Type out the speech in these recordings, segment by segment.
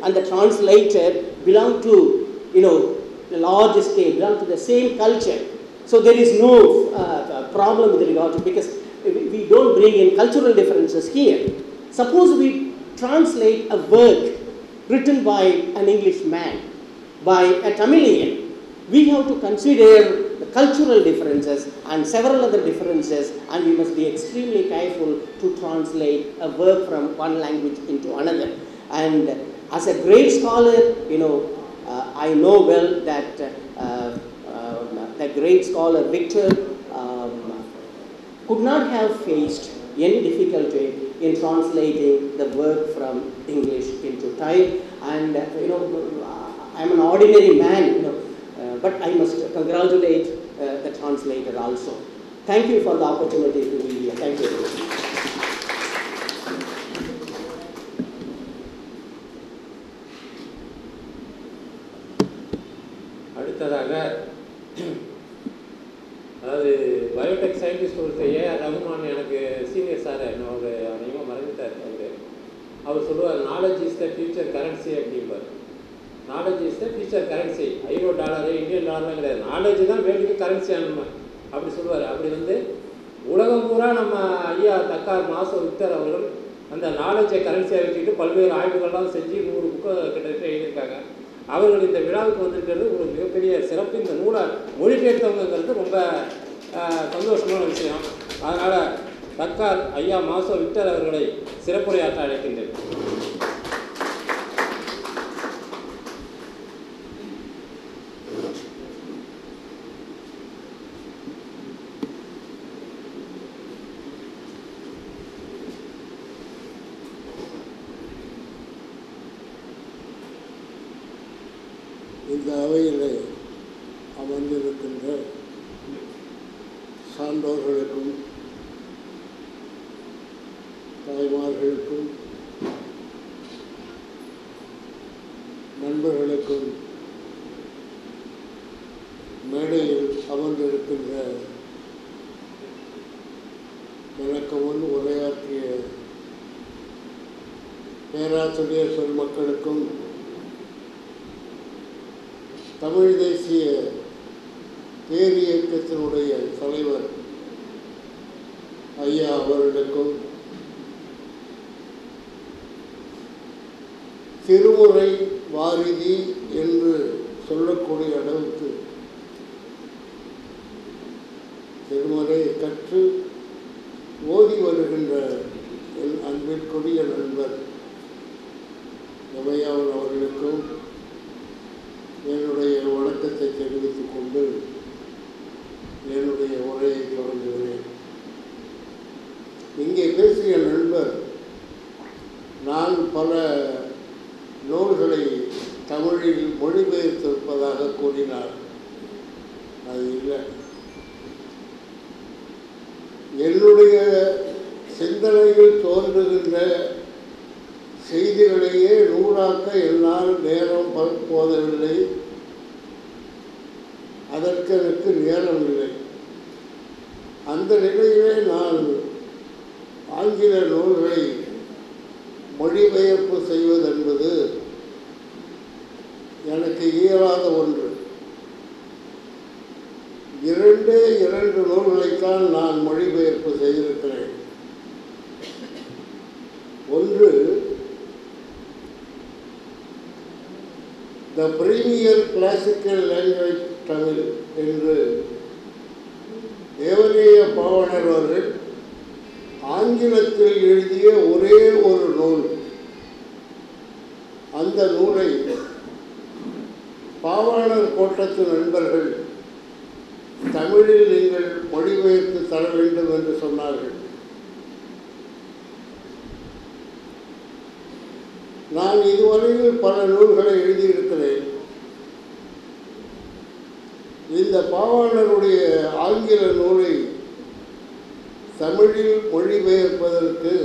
and the translator belong to, you know, the large scale, belong to the same culture. So there is no uh, uh, problem with regard to, because we we don't bring in cultural differences here. Suppose we translate a work written by an English man, by a Tamilian, we have to consider the cultural differences and several other differences and we must be extremely careful to translate a work from one language into another. And as a great scholar, you know, uh, I know well that uh, uh, the great scholar Victor um, could not have faced any difficulty in translating the work from English into Thai. And uh, you know, I'm an ordinary man, you know, uh, but I must congratulate uh, the translator also. Thank you for the opportunity to be here. Thank you. அடுத்ததாக அதாவது Biotech scientist ஒருத்தர் A R Rahman எனக்கு senior sir என்ன ஒரு அதிகமாக மறந்துட்டார் அவர் அவர் சொல்லுவார் knowledge is the future currency அப்படிம்பார் knowledge is the future currency euro dollar Indian டாலர்லாம் கிடையாது நாலேஜ் தான் வேண்டிக்கு கரன்சி ஆனணும் அப்படி சொல்லுவார் அப்படி வந்து உலகம் பூரா நம்ம ஐயா தக்கார் மாசு விக்டர் அவர்கள் அந்த நாலேஜை கரன்சியாக வச்சுக்கிட்டு பல்வேறு ஆய்வுகள்லாம் செஞ்சு நூறு புக்கு கிட்டத்தட்ட எழுதியிருக்காங்க அவர்கள் இந்த விழாவுக்கு வந்திருக்கிறது ஒரு மிகப்பெரிய சிறப்பு இந்த நூலை மொழிபெயர்த்தவங்கிறது ரொம்ப ஆஹ், சந்தோஷமான விஷயம் அதனால் தக்கார் ஐயா மாசோ விக்டர் அவர்களை சிறப்புரையாற்ற அழைக்கின்றேன் இந்த அவையிலே அமர்ந்திருக்கின்ற சான்றோர்களுக்கும் தாய்மார்களுக்கும் நண்பர்களுக்கும் மேடையில் அமர்ந்திருக்கின்ற எனக்கு முன் உரையாற்றிய பேராசிரியர் பெருமக்களுக்கும் தமிழ் தேசிய பேரியக்கத்தினுடைய தலைவர் ஐயா அவர்களுக்கும் திருமுறை வாரிதி என்று சொல்லக்கூடிய அளவுக்கு திருமுறை கற்று ஓதி வருகின்ற என் அன்பிற்குரிய நண்பர் எமையாவன் அவர்களுக்கும் என்னுடைய வணக்கத்தை தெரிவித்துக் கொண்டு என்னுடைய உரையை தொடங்குகிறேன் இங்கே பேசிய நண்பர் நான் பல நூல்களை தமிழில் மொழிபெயர்த்திருப்பதாக கூறினார் அது இல்லை என்னுடைய சிந்தனையில் தோன்றுகின்ற செய்திகளையே நூலாக்க என்னால் நேரம் ப- போதவில்லை அதற்கு எனக்கு நேரம் இல்லை அந்த நிலையிலே நான் ஆங்கில நூல்களை மொழிபெயர்ப்பு செய்வதென்பது எனக்கு இயலாத ஒன்று இரண்டே இரண்டு நூல்களைத்தான் நான் மொழிபெயர்ப்பு செய்திருக்கிறேன் ஒன்று the premier classical language Tamil என்று தேவநேய பாவனர் அவர்கள் ஆங்கிலத்தில் எழுதிய ஒரே ஒரு நூல் அந்த நூலை பாவாணர் கோட்டத்து நண்பர்கள் தமிழில் நீங்கள் மொழிபெயர்த்து தர வேண்டும் என்று சொன்னார்கள் நான் இதுவரையில் பல நூல்களை எழுதியிருக்கிறேன் இந்த பாவாணருடைய ஆங்கில நூலை தமிழில் மொழிபெயர்ப்பதற்கு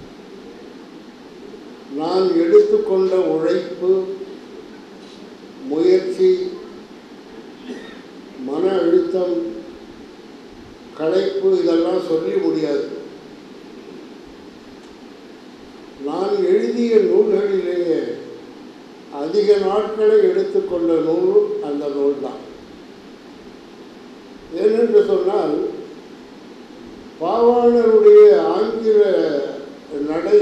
நான் எடுத்துக்கொண்ட உழைப்பு முயற்சி மன அழுத்தம் களைப்பு இதெல்லாம் சொல்லி முடியாது நான் எழுதிய நூல்களிலேயே அதிக நாட்களை எடுத்துக்கொண்ட நூல் அந்த நூல் தான் ஏனென்று சொன்னால் பாவாணருடைய ஆங்கில நடை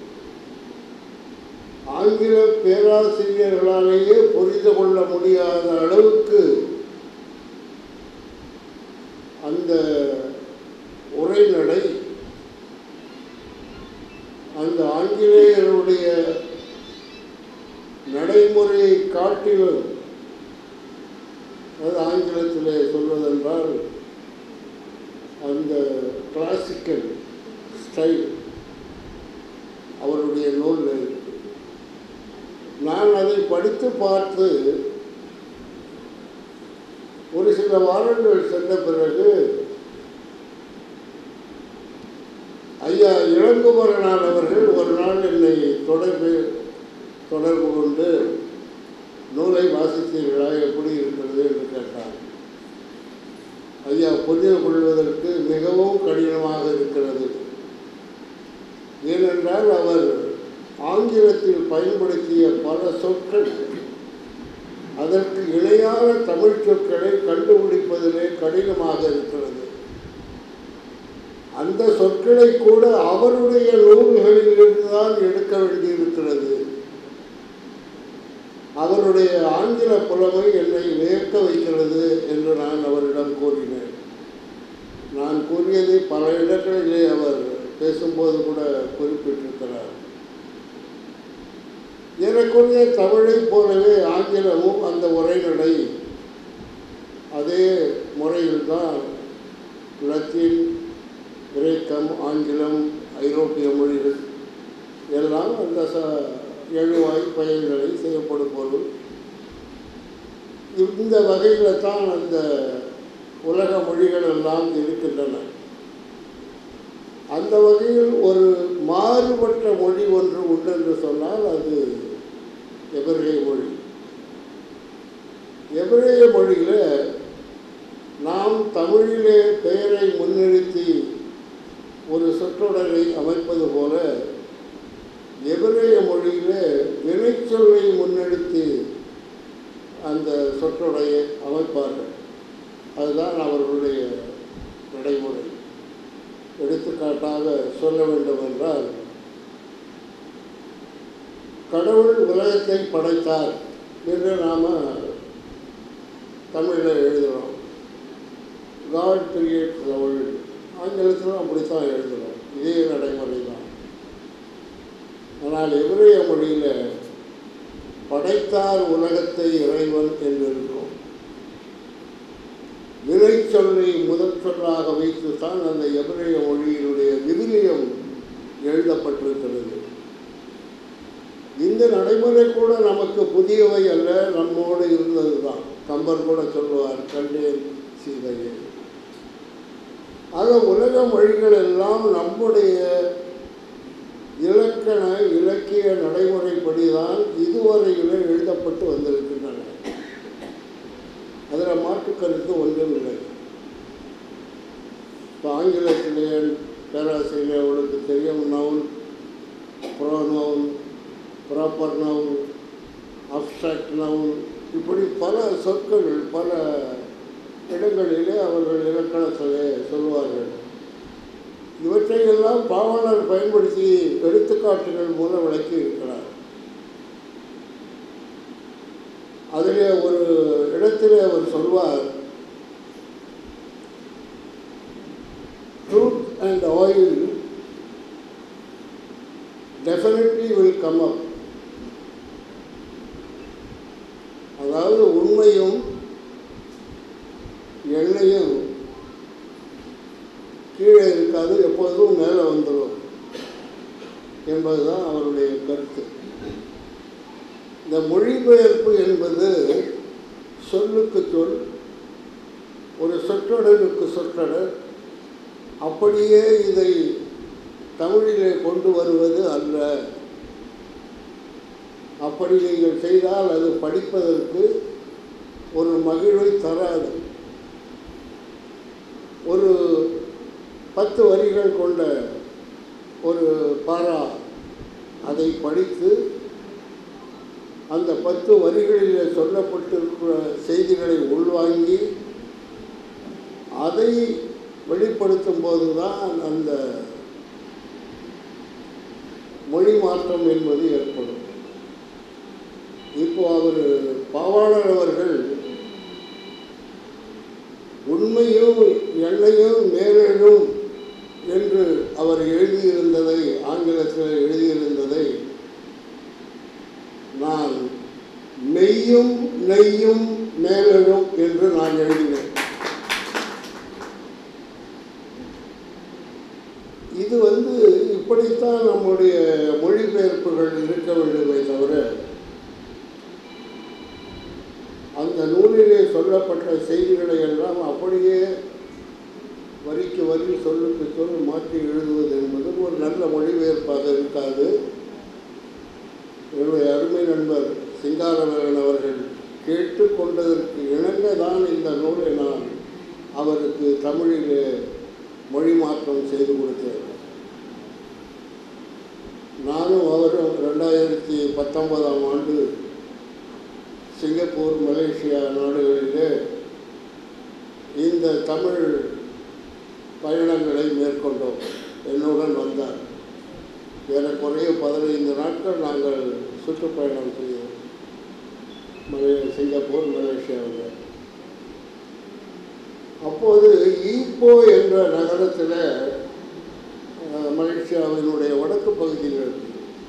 ஆங்கில பேராசிரியர்களாலேயே புரிந்து கொள்ள முடியாத அளவுக்கு அந்த உரைநடை அந்த ஆங்கிலேயருடைய நடைமுறையை காட்டிலும் அது ஆங்கிலத்திலே சொல்வதென்றால் அந்த கிளாசிக்கல் ஸ்டைல் அவருடைய நூலில் இருக்கு நான் அதை படித்து பார்த்து ஒரு சில வாரங்கள் சென்ற பிறகு ஐயா இளங்குமரனார் அவர்கள் ஒரு நாள் என்னை தொடர்பு தொடர்பு கொண்டு நூலை வாசித்தீர்களா எப்படி இருக்கிறது என்று கேட்டார் ஐயா புரிந்து கொள்வதற்கு மிகவும் கடினமாக இருக்கிறது ஏனென்றால் அவர் ஆங்கிலத்தில் பயன்படுத்திய பல சொற்கள் அதற்கு இணையான தமிழ் சொற்களை கண்டுபிடிப்பதிலே கடினமாக இருக்கிறது அந்த சொற்களை கூட அவருடைய நூல்களிலிருந்து தான் எடுக்க வேண்டியிருக்கிறது அவருடைய ஆங்கில புலமை என்னை வியக்க வைக்கிறது என்று நான் அவரிடம் கூறினேன் நான் கூறியதை பல இடங்களிலே அவர் பேசும்போது கூட குறிப்பிட்டிருக்கிறார் ஏறக்குறைய தமிழைப் போலவே ஆங்கிலமும் அந்த உரைநடை அதே முறையில்தான் லத்தீன் கிரேக்கம் ஆங்கிலம் ஐரோப்பிய மொழிகள் எல்லாம் அந்த ச எழுவாய் பயன்களை செய்யப்படும் பொருள் இந்த வகையில் தான் அந்த உலக மொழிகள் எல்லாம் இருக்கின்றன அந்த வகையில் ஒரு மாறுபட்ட மொழி ஒன்று உண்டு என்று சொன்னால் அது எபிரேய மொழி எபிரேய மொழியில் நாம் தமிழிலே பெயரை முன்னிறுத்தி ஒரு சொற்றொடரை அமைப்பது போல எபிரேய மொழியிலே வினைச்சொல்லை முன்னெடுத்து அந்த சொற்றொடையை அமைப்பார்கள் அதுதான் அவர்களுடைய நடைமுறை எடுத்துக்காட்டாக சொல்ல வேண்டும் என்றால் கடவுள் உலகத்தை படைத்தார் என்று நாம் தமிழில் எழுதுகிறோம் காட் கிரியேட் த வேர்ல்டு ஆங்கிலத்திலும் அப்படித்தான் எழுதுகிறோம் இதே நடைமுறை தான் ஆனால் எபிரேய மொழியில் படைத்தார் உலகத்தை இறைவன் என்று இருக்கும் வினை சொல்லை முதற் சொல்லாக வைத்து தான் அந்த எபிரேய மொழியினுடைய விவிலியம் எழுதப்பட்டிருக்கிறது இந்த நடைமுறை கூட நமக்கு புதியவை அல்ல நம்மோடு இருந்தது தான் கம்பர் கூட சொல்லுவார் கண்டேன் சீதையை ஆக உலக மொழிகள் எல்லாம் நம்முடைய இலக்கண இலக்கிய நடைமுறைப்படி தான் இதுவரையிலே எழுதப்பட்டு வந்திருக்கின்றன அதில் மாற்று கருத்து ஒன்றும் இல்லை இப்போ ஆங்கிலத்திலே பேராசிரியர் அவளுக்கு தெரியும் noun pronoun proper noun abstract noun இப்படி பல சொற்கள் பல இடங்களிலே அவர்கள் இலக்கணத்திலே சொல்வார்கள் இவற்றையெல்லாம் பாவலர் பயன்படுத்தி எடுத்துக்காட்டுகள் மூலம் விளக்கி இருக்கிறார் அதிலே ஒரு இடத்திலே அவர் சொல்வார் truth and oil definitely will come up அதாவது உண்மையும் எண்ணெயும் கீழே இருக்காது எப்போதும் மேலே வந்துடும் என்பதுதான் அவருடைய கருத்து இந்த மொழிபெயர்ப்பு என்பது சொல்லுக்கு சொல் ஒரு சொற்றொடருக்கு சொற்றொடர் அப்படியே இதை தமிழிலே கொண்டு வருவது அல்ல அப்படி நீங்கள் செய்தால் அது படிப்பதற்கு ஒரு மகிழ்வை தராது ஒரு பத்து வரிகள் கொண்ட ஒரு பாரா அதை படித்து அந்த பத்து வரிகளிலே சொல்லப்பட்டிருக்கிற செய்திகளை உள்வாங்கி அதை வெளிப்படுத்தும் போது தான் அந்த மொழி மாற்றம் என்பது ஏற்படும் இப்போ அவர் பாவாணர் அவர்கள் உண்மையும் எண்ணையும் மேலும் என்று அவர் எழுதியிருந்ததை ஆங்கிலத்தில் எழுதியிருந்ததை நான் மெய்யும் நெய்யும் மேலெழும் என்று நான் எழுதினேன் இது வந்து இப்படித்தான் நம்முடைய மொழிபெயர்ப்புகள் இருக்க வேண்டுமே தவிர அந்த நூலிலே சொல்லப்பட்ட செய்திகளை எல்லாம் அப்படியே வரிக்கு வரி சொல்லுக்கு சொல் மாற்றி எழுதுவது என்பது ஒரு நல்ல மொழிபெயர்ப்பாக இருக்காது என்னுடைய அருமை நண்பர் சிங்காரவேலன் அவர்கள் கேட்டுக்கொண்டதற்கு இணங்க தான் இந்த நூலை நான் அவருக்கு தமிழிலே மொழி மாற்றம் செய்து கொடுத்தேன் நானும் அவரும் ரெண்டாயிரத்தி பத்தொன்பதாம் ஆண்டு சிங்கப்பூர் மலேசியா நாடுகளிலே இந்த தமிழ் பயணங்களை மேற்கொண்டோம் என்னுடன் வந்தார் ஏறக்குறைய பதினைந்து நாட்கள் நாங்கள் சுற்றுப்பயணம் செய்தோம் மலே சிங்கப்பூர் மலேசியாவில் அப்போது ஈப்போ என்ற நகரத்தில் அஹ், மலேசியாவினுடைய வடக்கு பகுதியில் இருக்கு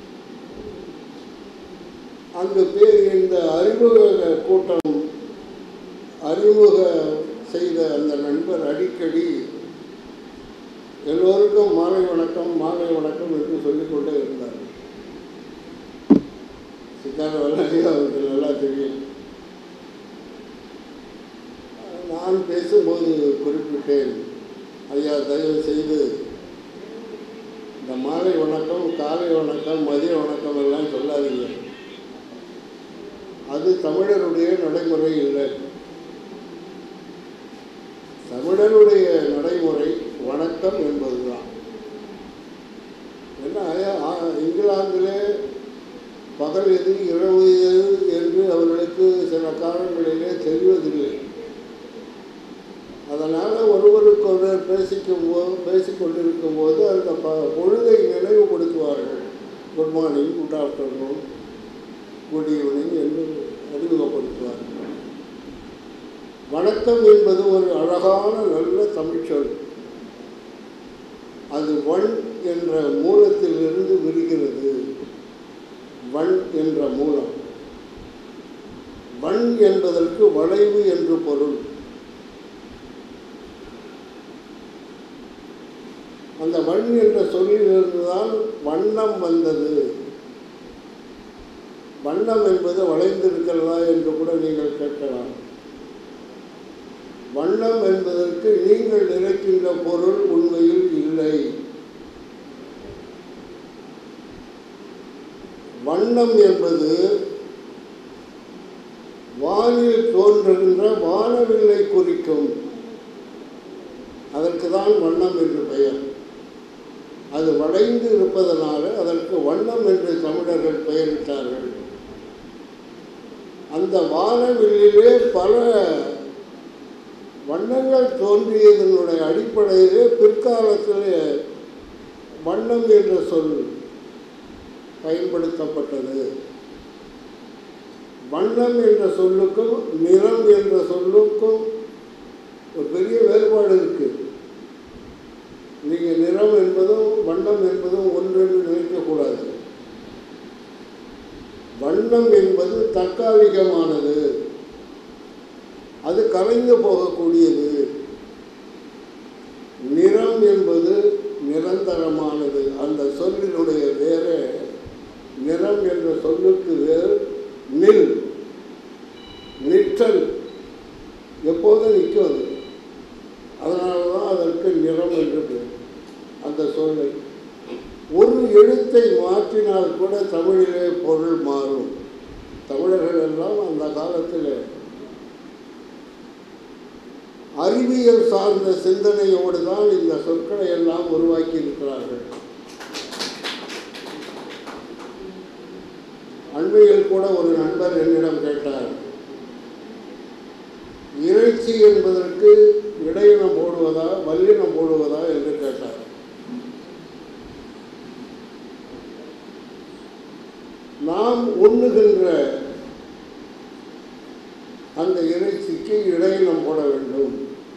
அங்கு பேர் இந்த அறிமுக கூட்டம் அறிமுக செய்த அந்த நண்பர் அடிக்கடி எல்லோருக்கும் மாலை வணக்கம் மாலை வணக்கம் என்று சொல்லிக்கொண்டே இருந்தார் சித்தார வல்லாரி அவருக்கு நல்லா தெரியும் நான் பேசும்போது குறிப்பிட்டேன் ஐயா தயவு செய்து இந்த மாலை வணக்கம் காலை வணக்கம் மதிய வணக்கம் எல்லாம் சொல்லாதீங்க அது தமிழருடைய நடைமுறை இல்லை தமிழருடைய நடைமுறை வணக்கம் என்பதுதான் என்ன ஆ- இங்கிலாந்திலே பகல் எது இரவு எது என்று அவர்களுக்கு சில காலங்களிலே தெரிவதில்லை அதனால் ஒருவருக்கொருவர் பேசிக்கும் போது பேசிக்கொண்டிருக்கும் போது அந்த ப பொழுதை நினைவுபடுத்துவார்கள் good morning good afternoon good evening என்று அறிமுகப்படுத்துவார்கள் வணக்கம் என்பது ஒரு அழகான நல்ல தமிழ்ச்சொல் அது வன் என்ற மூலத்திலிருந்து விரிகிறது வன் என்ற மூலம் வன் என்பதற்கு வளைவு என்று பொருள் அந்த வன் என்ற சொல்லிலிருந்து தான் வண்ணம் வந்தது வண்ணம் என்பது வளைந்திருக்கிறதா என்று கூட நீங்கள் கேட்கலாம் வண்ணம் என்பதற்கு நீங்கள் நினைக்கின்ற பொருள் உண்மையில் இல்லை வண்ணம் என்பது வானில் தோன்றுகின்ற வானவில்லை குறிக்கும் அதற்கு தான் வண்ணம் என்று பெயர் அது வளைந்து இருப்பதனால அதற்கு வண்ணம் என்று தமிழர்கள் பெயரிட்டார்கள் அந்த வானவில்லிலே பல வண்ணங்கள் தோன்றியதனுடைய அடிப்படையிலே பிற்காலத்திலே வண்ணம் என்ற சொல் பயன்படுத்தப்பட்டது வண்ணம் என்ற சொல்லுக்கும் நிறம் என்ற சொல்லுக்கும் ஒரு பெரிய வேறுபாடு இருக்கு நீங்கள் நிறம் என்பதும் வண்ணம் என்பதும் ஒன்றென்று நினைக்கக்கூடாது வண்ணம் என்பது தற்காலிகமானது அது கலைந்து போகக்கூடியது நிறம் என்பது நிரந்தரமானது அந்த சொல்லினுடைய வேறு நிறம் என்ற சொல்லுக்கு வேறு நில் நிற்றல் எப்போதும் நிற்கும் அது அதனால தான் அதற்கு நிறம் என்று பேர் அந்த சொல்லை ஒரு எழுத்தை மாற்றினால் கூட தமிழிலே பொருள் மாறும் தமிழர்கள் எல்லாம் அந்த காலத்தில் அறிவியல் சார்ந்த சிந்தனையோடு தான் இந்த சொற்களை எல்லாம் உருவாக்கி இருக்கிறார்கள் அண்மையில் கூட ஒரு நண்பர் என்னிடம் கேட்டார் இறைச்சி என்பதற்கு இடையினம் போடுவதா வல்லினம் போடுவதா என்று கேட்டார் நாம் உண்ணுகின்ற அந்த இறைச்சிக்கு இடையினம் போட வேண்டும்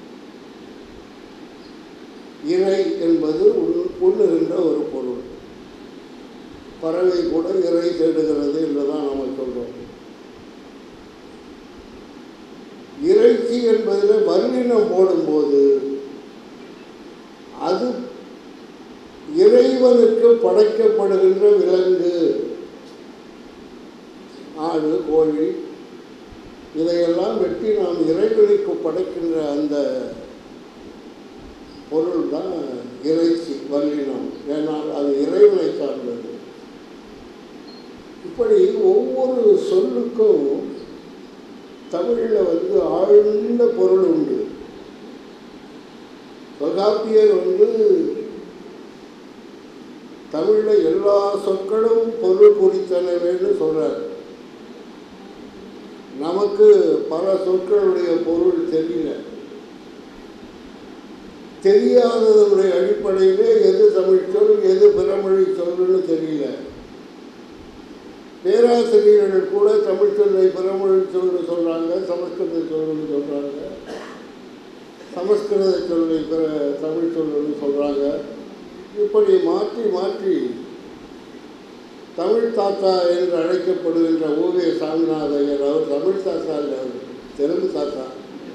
இறை என்பது உண்ணு- உண்ணுகின்ற ஒரு பொருள் பறவை கூட இறை தேடுகிறது என்றுதான் நாம் சொல்றோம் இறைச்சி என்பதில் வல்லினம் போடும்போது அது இறைவனுக்கு படைக்கப்படுகின்ற விலங்கு ஆடு கோழி இதையெல்லாம் வெட்டி நாம் இறைவனுக்கு படைக்கின்ற அந்த பொருள் தான் இறைச்சி வல்லினம் ஏனால் அது இறைவனை சார்ந்தது இப்படி ஒவ்வொரு சொல்லுக்கும் தமிழில் வந்து ஆழ்ந்த பொருள் உண்டு தொல்காப்பியர் வந்து தமிழில் எல்லா சொற்களும் பொருள் குறித்தனவேன்னு சொல்றார் நமக்கு பல சொற்களுடைய பொருள் தெரியல தெரியாததனுடைய அடிப்படையிலே எது தமிழ் சொல் எது பிறமொழி சொல்லுன்னு தெரியல பேராசிரியர்கள் கூட தமிழ் சொல்லை பிறமொழி சொல்லுன்னு சொல்கிறாங்க சமஸ்கிருத சொல்லுன்னு சொல்கிறாங்க சமஸ்கிருத சொல்லை பிற தமிழ் சொல்லுன்னு சொல்கிறாங்க இப்படி மாற்றி மாற்றி தமிழ் தாத்தா என்று அழைக்கப்படுகின்ற ஓவிய சாமிநாதையர் அவர் தமிழ் தாத்தா இல்லை அவர் தெலுங்கு தாத்தா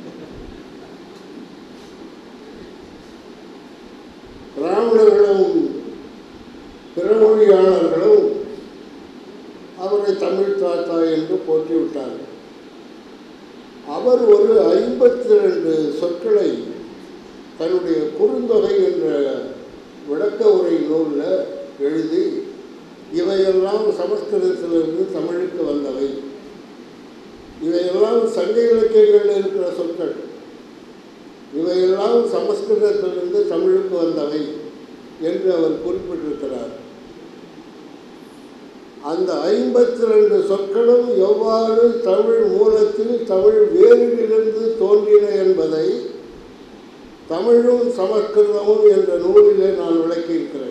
பிராமணர்களும் பிறமொழியாளர்களும் அவரை தமிழ் தாத்தா என்று போற்றிவிட்டார்கள் அவர் ஒரு ஐம்பத்தி ரெண்டு சொற்களை தன்னுடைய குறுந்தொகை என்ற விளக்க உரை நூலில் எழுதி இவையெல்லாம் சமஸ்கிருதத்திலிருந்து தமிழுக்கு வந்தவை இவையெல்லாம் சங்க இலக்கியங்களில் இருக்கிற சொற்கள் இவையெல்லாம் சமஸ்கிருதத்திலிருந்து தமிழுக்கு வந்தவை என்று அவர் குறிப்பிட்டிருக்கிறார் அந்த ஐம்பத்தி ரெண்டு சொற்களும் எவ்வாறு தமிழ் மூலத்தில் தமிழ் வேரிலிருந்து தோன்றின என்பதை தமிழும் சமஸ்கிருதமும் என்ற நூலிலே நான் விளக்கியிருக்கிறேன்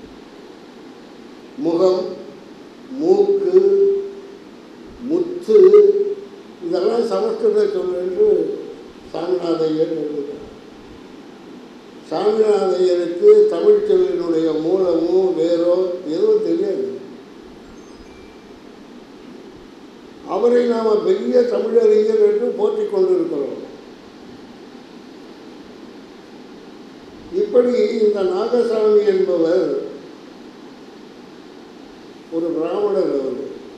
முகம் மூக்கு முத்து இதெல்லாம் சமஸ்கிருத சொல் என்று சாமிநாதையர் எழுதுகிறார் சாமிநாதையருக்கு தமிழ் சொல்லினுடைய மூலமோ வேறோ எதுவும் தெரியாது அவரை நாம் பெரிய தமிழறிஞர் என்று போற்றிக் கொண்டிருக்கிறோம் இப்படி இந்த நாகசாமி என்பவர் ஒரு பிராமணர் அவர்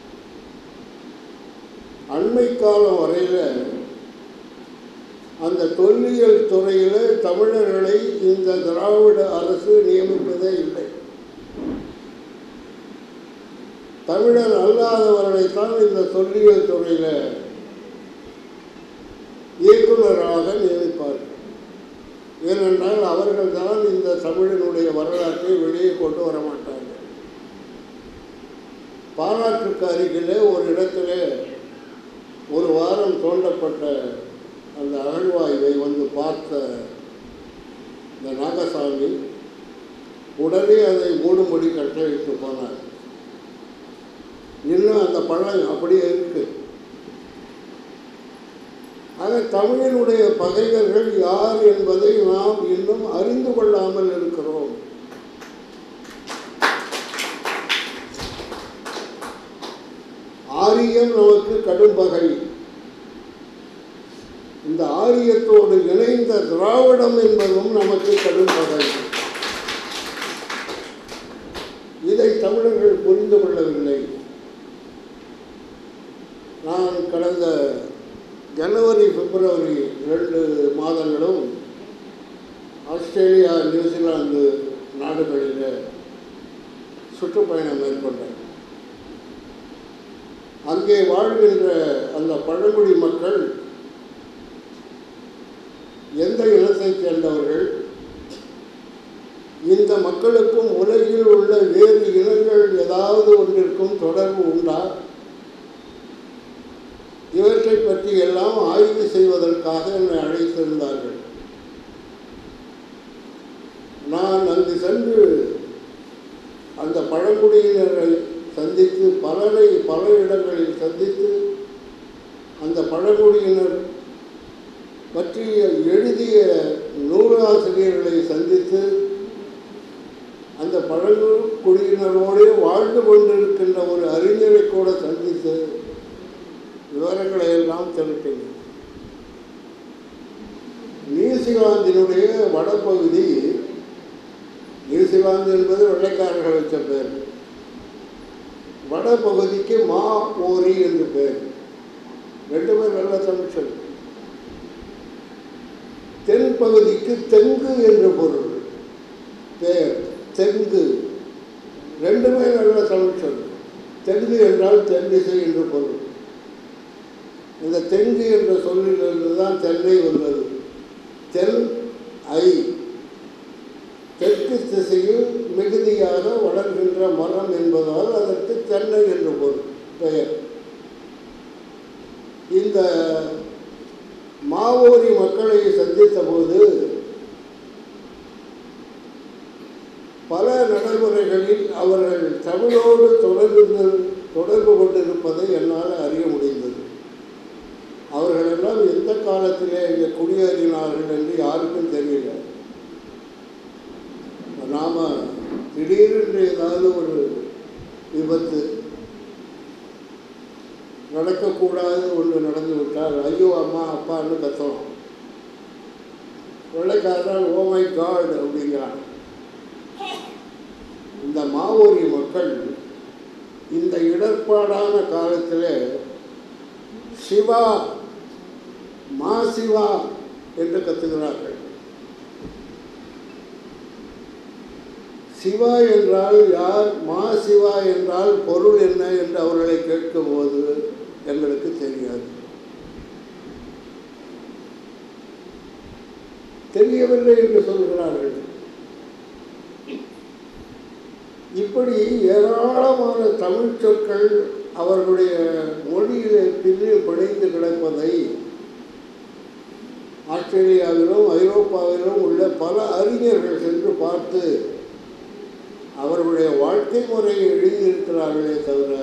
அண்மை காலம் வரையில அந்த தொல்லியல் துறையில் தமிழர்களை இந்த திராவிட அரசு நியமிப்பதே இல்லை தமிழர் அல்லாதவர்களைத்தான் இந்த தொல்லியல் துறையில் இயக்குநராக நியமிப்பார்கள் ஏனென்றால் அவர்கள் தான் இந்த தமிழினுடைய வரலாற்றை வெளியே கொண்டு வர மாட்டார்கள் பாராட்டுக்கு அருகிலே ஒரு இடத்திலே ஒரு வாரம் தோண்டப்பட்ட அந்த அகழ்வாய்வை வந்து பார்த்த இந்த நாகசாமி உடனே அதை மூடும்படி கட்டளையிட்டு போனார் இன்னும் அந்த பழம் அப்படியே இருக்கு ஆக தமிழினுடைய பகைவர்கள் யார் என்பதை நாம் இன்னும் அறிந்து கொள்ளாமல் இருக்கிறோம் ஆரியம் நமக்கு கடும் பகை இந்த ஆரியத்தோடு இணைந்த திராவிடம் என்பதும் நமக்கு கடும் பகை இதை தமிழர்கள் புரிந்து கொள்ளவில்லை நான் கடந்த ஜனவரி பிப்ரவரி ரெண்டு மாதங்களும் ஆஸ்திரேலியா நியூசிலாந்து நாடுகளில் சுற்றுப்பயணம் மேற்கொண்டேன் அங்கே வாழ்கின்ற அந்த பழங்குடி மக்கள் எந்த இனத்தைச் சேர்ந்தவர்கள் இந்த மக்களுக்கும் உலகில் உள்ள வேறு இனங்கள் ஏதாவது ஒன்றிற்கும் தொடர்பு உண்டா இவற்றை பற்றி எல்லாம் ஆய்வு செய்வதற்காக என்னை அழைத்திருந்தார்கள் நான் அங்கு சென்று அந்த பழங்குடியினரை சந்தித்து பலரை பல இடங்களில் சந்தித்து அந்த பழங்குடியினர் பற்றிய எழுதிய நூலாசிரியர்களை சந்தித்து அந்த பழங்குடியினரோடு வாழ்ந்து கொண்டிருக்கின்ற ஒரு அறிஞரை கூட சந்தித்து விவரங்களை எல்லாம் திரட்டினேன் நியூசிலாந்தினுடைய வடபகுதி நியூசிலாந்து என்பது வெள்ளைக்காரர்கள் வச்ச பேர் வடபகுதிக்கு மா ஓரி என்று பேர் ரெண்டு பேர் நல்ல தமிழ் சொல் தென் பகுதிக்கு தெங்கு என்று பொருள் பேர் தெங்கு ரெண்டுமே நல்ல தமிழ் சொல் தெங்கு என்றால் தென் திசை என்று பொருள் இந்த தெங்கு என்ற சொல்லிலிருந்து தான் தென்னை வந்தது தென் ஐ தெற்கு திசையில் மிகுதியாக வளர்கின்ற மரம் என்பதால் அதற்கு தென்னை என்று பொருள் பெயர் இந்த மாவோரி மக்களை சந்தித்த போது பல நடைமுறைகளில் அவர்கள் தமிழோடு தொடர்பு தொடர்பு கொண்டிருப்பதை என்னால் அறிய முடிந்தது அவர்களெல்லாம் எந்த காலத்திலே இங்கே குடியேறினார்கள் என்று யாருக்கும் தெரியல நாம் திடீரென்று ஏதாவது ஒரு விபத்து நடக்கக்கூடாது ஒன்று நடந்து விட்டால் ஐயோ அம்மா அப்பான்னு கத்தோம் வெள்ளைக்காரன் ஓ மை காட் அப்படிங்கிறான் இந்த மாவோரி மக்கள் இந்த இடர்பாடான காலத்தில் சிவா மா சிவா என்று கத்துகிறார்கள் சிவா என்றால் யார் மா சிவா என்றால் பொருள் என்ன என்று அவர்களை கேட்கும்போது எங்களுக்கு தெரியாது தெரியவில்லை என்று சொல்கிறார்கள் இப்படி ஏராளமான தமிழ் சொற்கள் அவர்களுடைய மொழியிலே பின்னி பிணைந்து கிடப்பதை ஆஸ்திரேலியாவிலும் ஐரோப்பாவிலும் உள்ள பல அறிஞர்கள் சென்று பார்த்து அவர்களுடைய வாழ்க்கை முறையை எழுதியிருக்கிறார்களே தவிர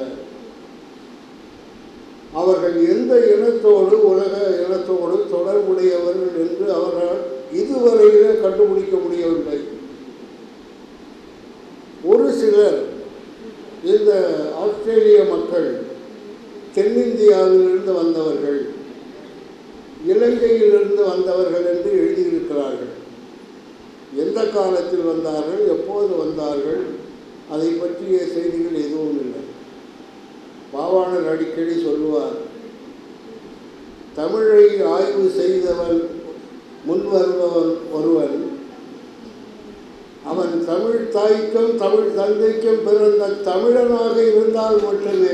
அவர்கள் எந்த இனத்தோடு உலக இனத்தோடு தொடர்புடையவர்கள் என்று அவரால் இதுவரையிலே கண்டுபிடிக்க முடியவில்லை ஒரு சிலர் இந்த ஆஸ்திரேலிய மக்கள் தென்னிந்தியாவிலிருந்து வந்தவர்கள் இலங்கையிலிருந்து வந்தவர்கள் என்று எழுதியிருக்கிறார்கள் எந்த காலத்தில் வந்தார்கள் எப்போது வந்தார்கள் அதை பற்றிய செய்திகள் எதுவும் இல்லை பாவாணர் அடிக்கடி சொல்லுவார் தமிழை ஆய்வு செய்தவன் முன் வருபவன் ஒருவன் அவன் தமிழ் தாய்க்கும் தமிழ் தந்தைக்கும் பிறந்த தமிழனாக இருந்தால் மட்டுமே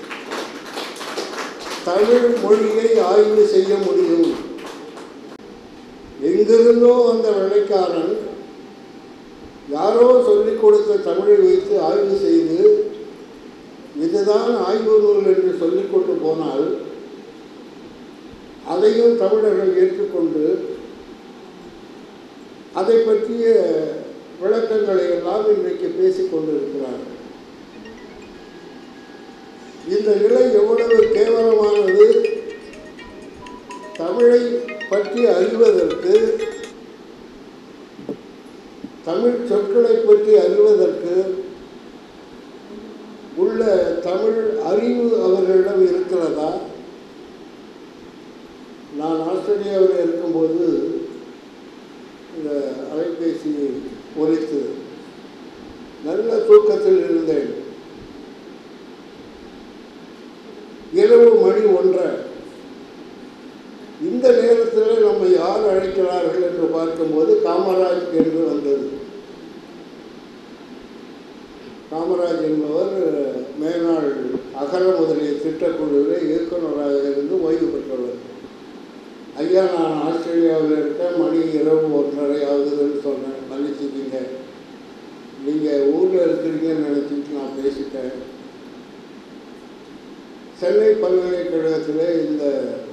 தமிழ் மொழியை ஆய்வு செய்ய முடியும் எங்கிருந்தோ அந்த வெள்ளைக்காரன் யாரோ சொல்லிக் கொடுத்த தமிழை வைத்து ஆய்வு செய்து இதுதான் ஆய்வு நூல் என்று சொல்லிக் கொண்டு போனால் அதையும் தமிழர்கள் ஏற்றுக்கொண்டு அதை பற்றிய விளக்கங்களை எல்லாம் இன்றைக்கு பேசிக் கொண்டிருக்கிறார்கள் இந்த நிலை எவ்வளவு கேவலமானது தமிழை பற்றி அறிவதற்கு தமிழ் சொற்களை பற்றி அறிவதற்கு உள்ள தமிழ் அறிவு அவர்களிடம் இருக்கிறதா நான் ஆஸ்திரேலியாவில் இருக்கும்போது இந்த அலைபேசி ஒலித்து நல்ல தூக்கத்தில் இருந்தேன் இரவு மணி ஒன்றரை இந்த நேரத்தில் நம்ம யார் அழைக்கிறார்கள் என்று பார்க்கும்போது காமராஜ் என்று வந்தது காமராஜ் என்பவர் மேனாள் அகர முதலிய திட்டக்குழுவில் இயக்குநராக இருந்து ஓய்வு பெற்றவர் ஐயா நான் ஆஸ்திரேலியாவில் இருக்கேன் மணி இரவு ஒன்றரை ஆகுதுன்னு சொன்னேன் மன்னிச்சுக்கிங்க நீங்கள் ஊரில் இருக்கிறீங்கன்னு நினச்சிட்டு நான் பேசிட்டேன் சென்னை பல்கலைக்கழகத்தில் இந்த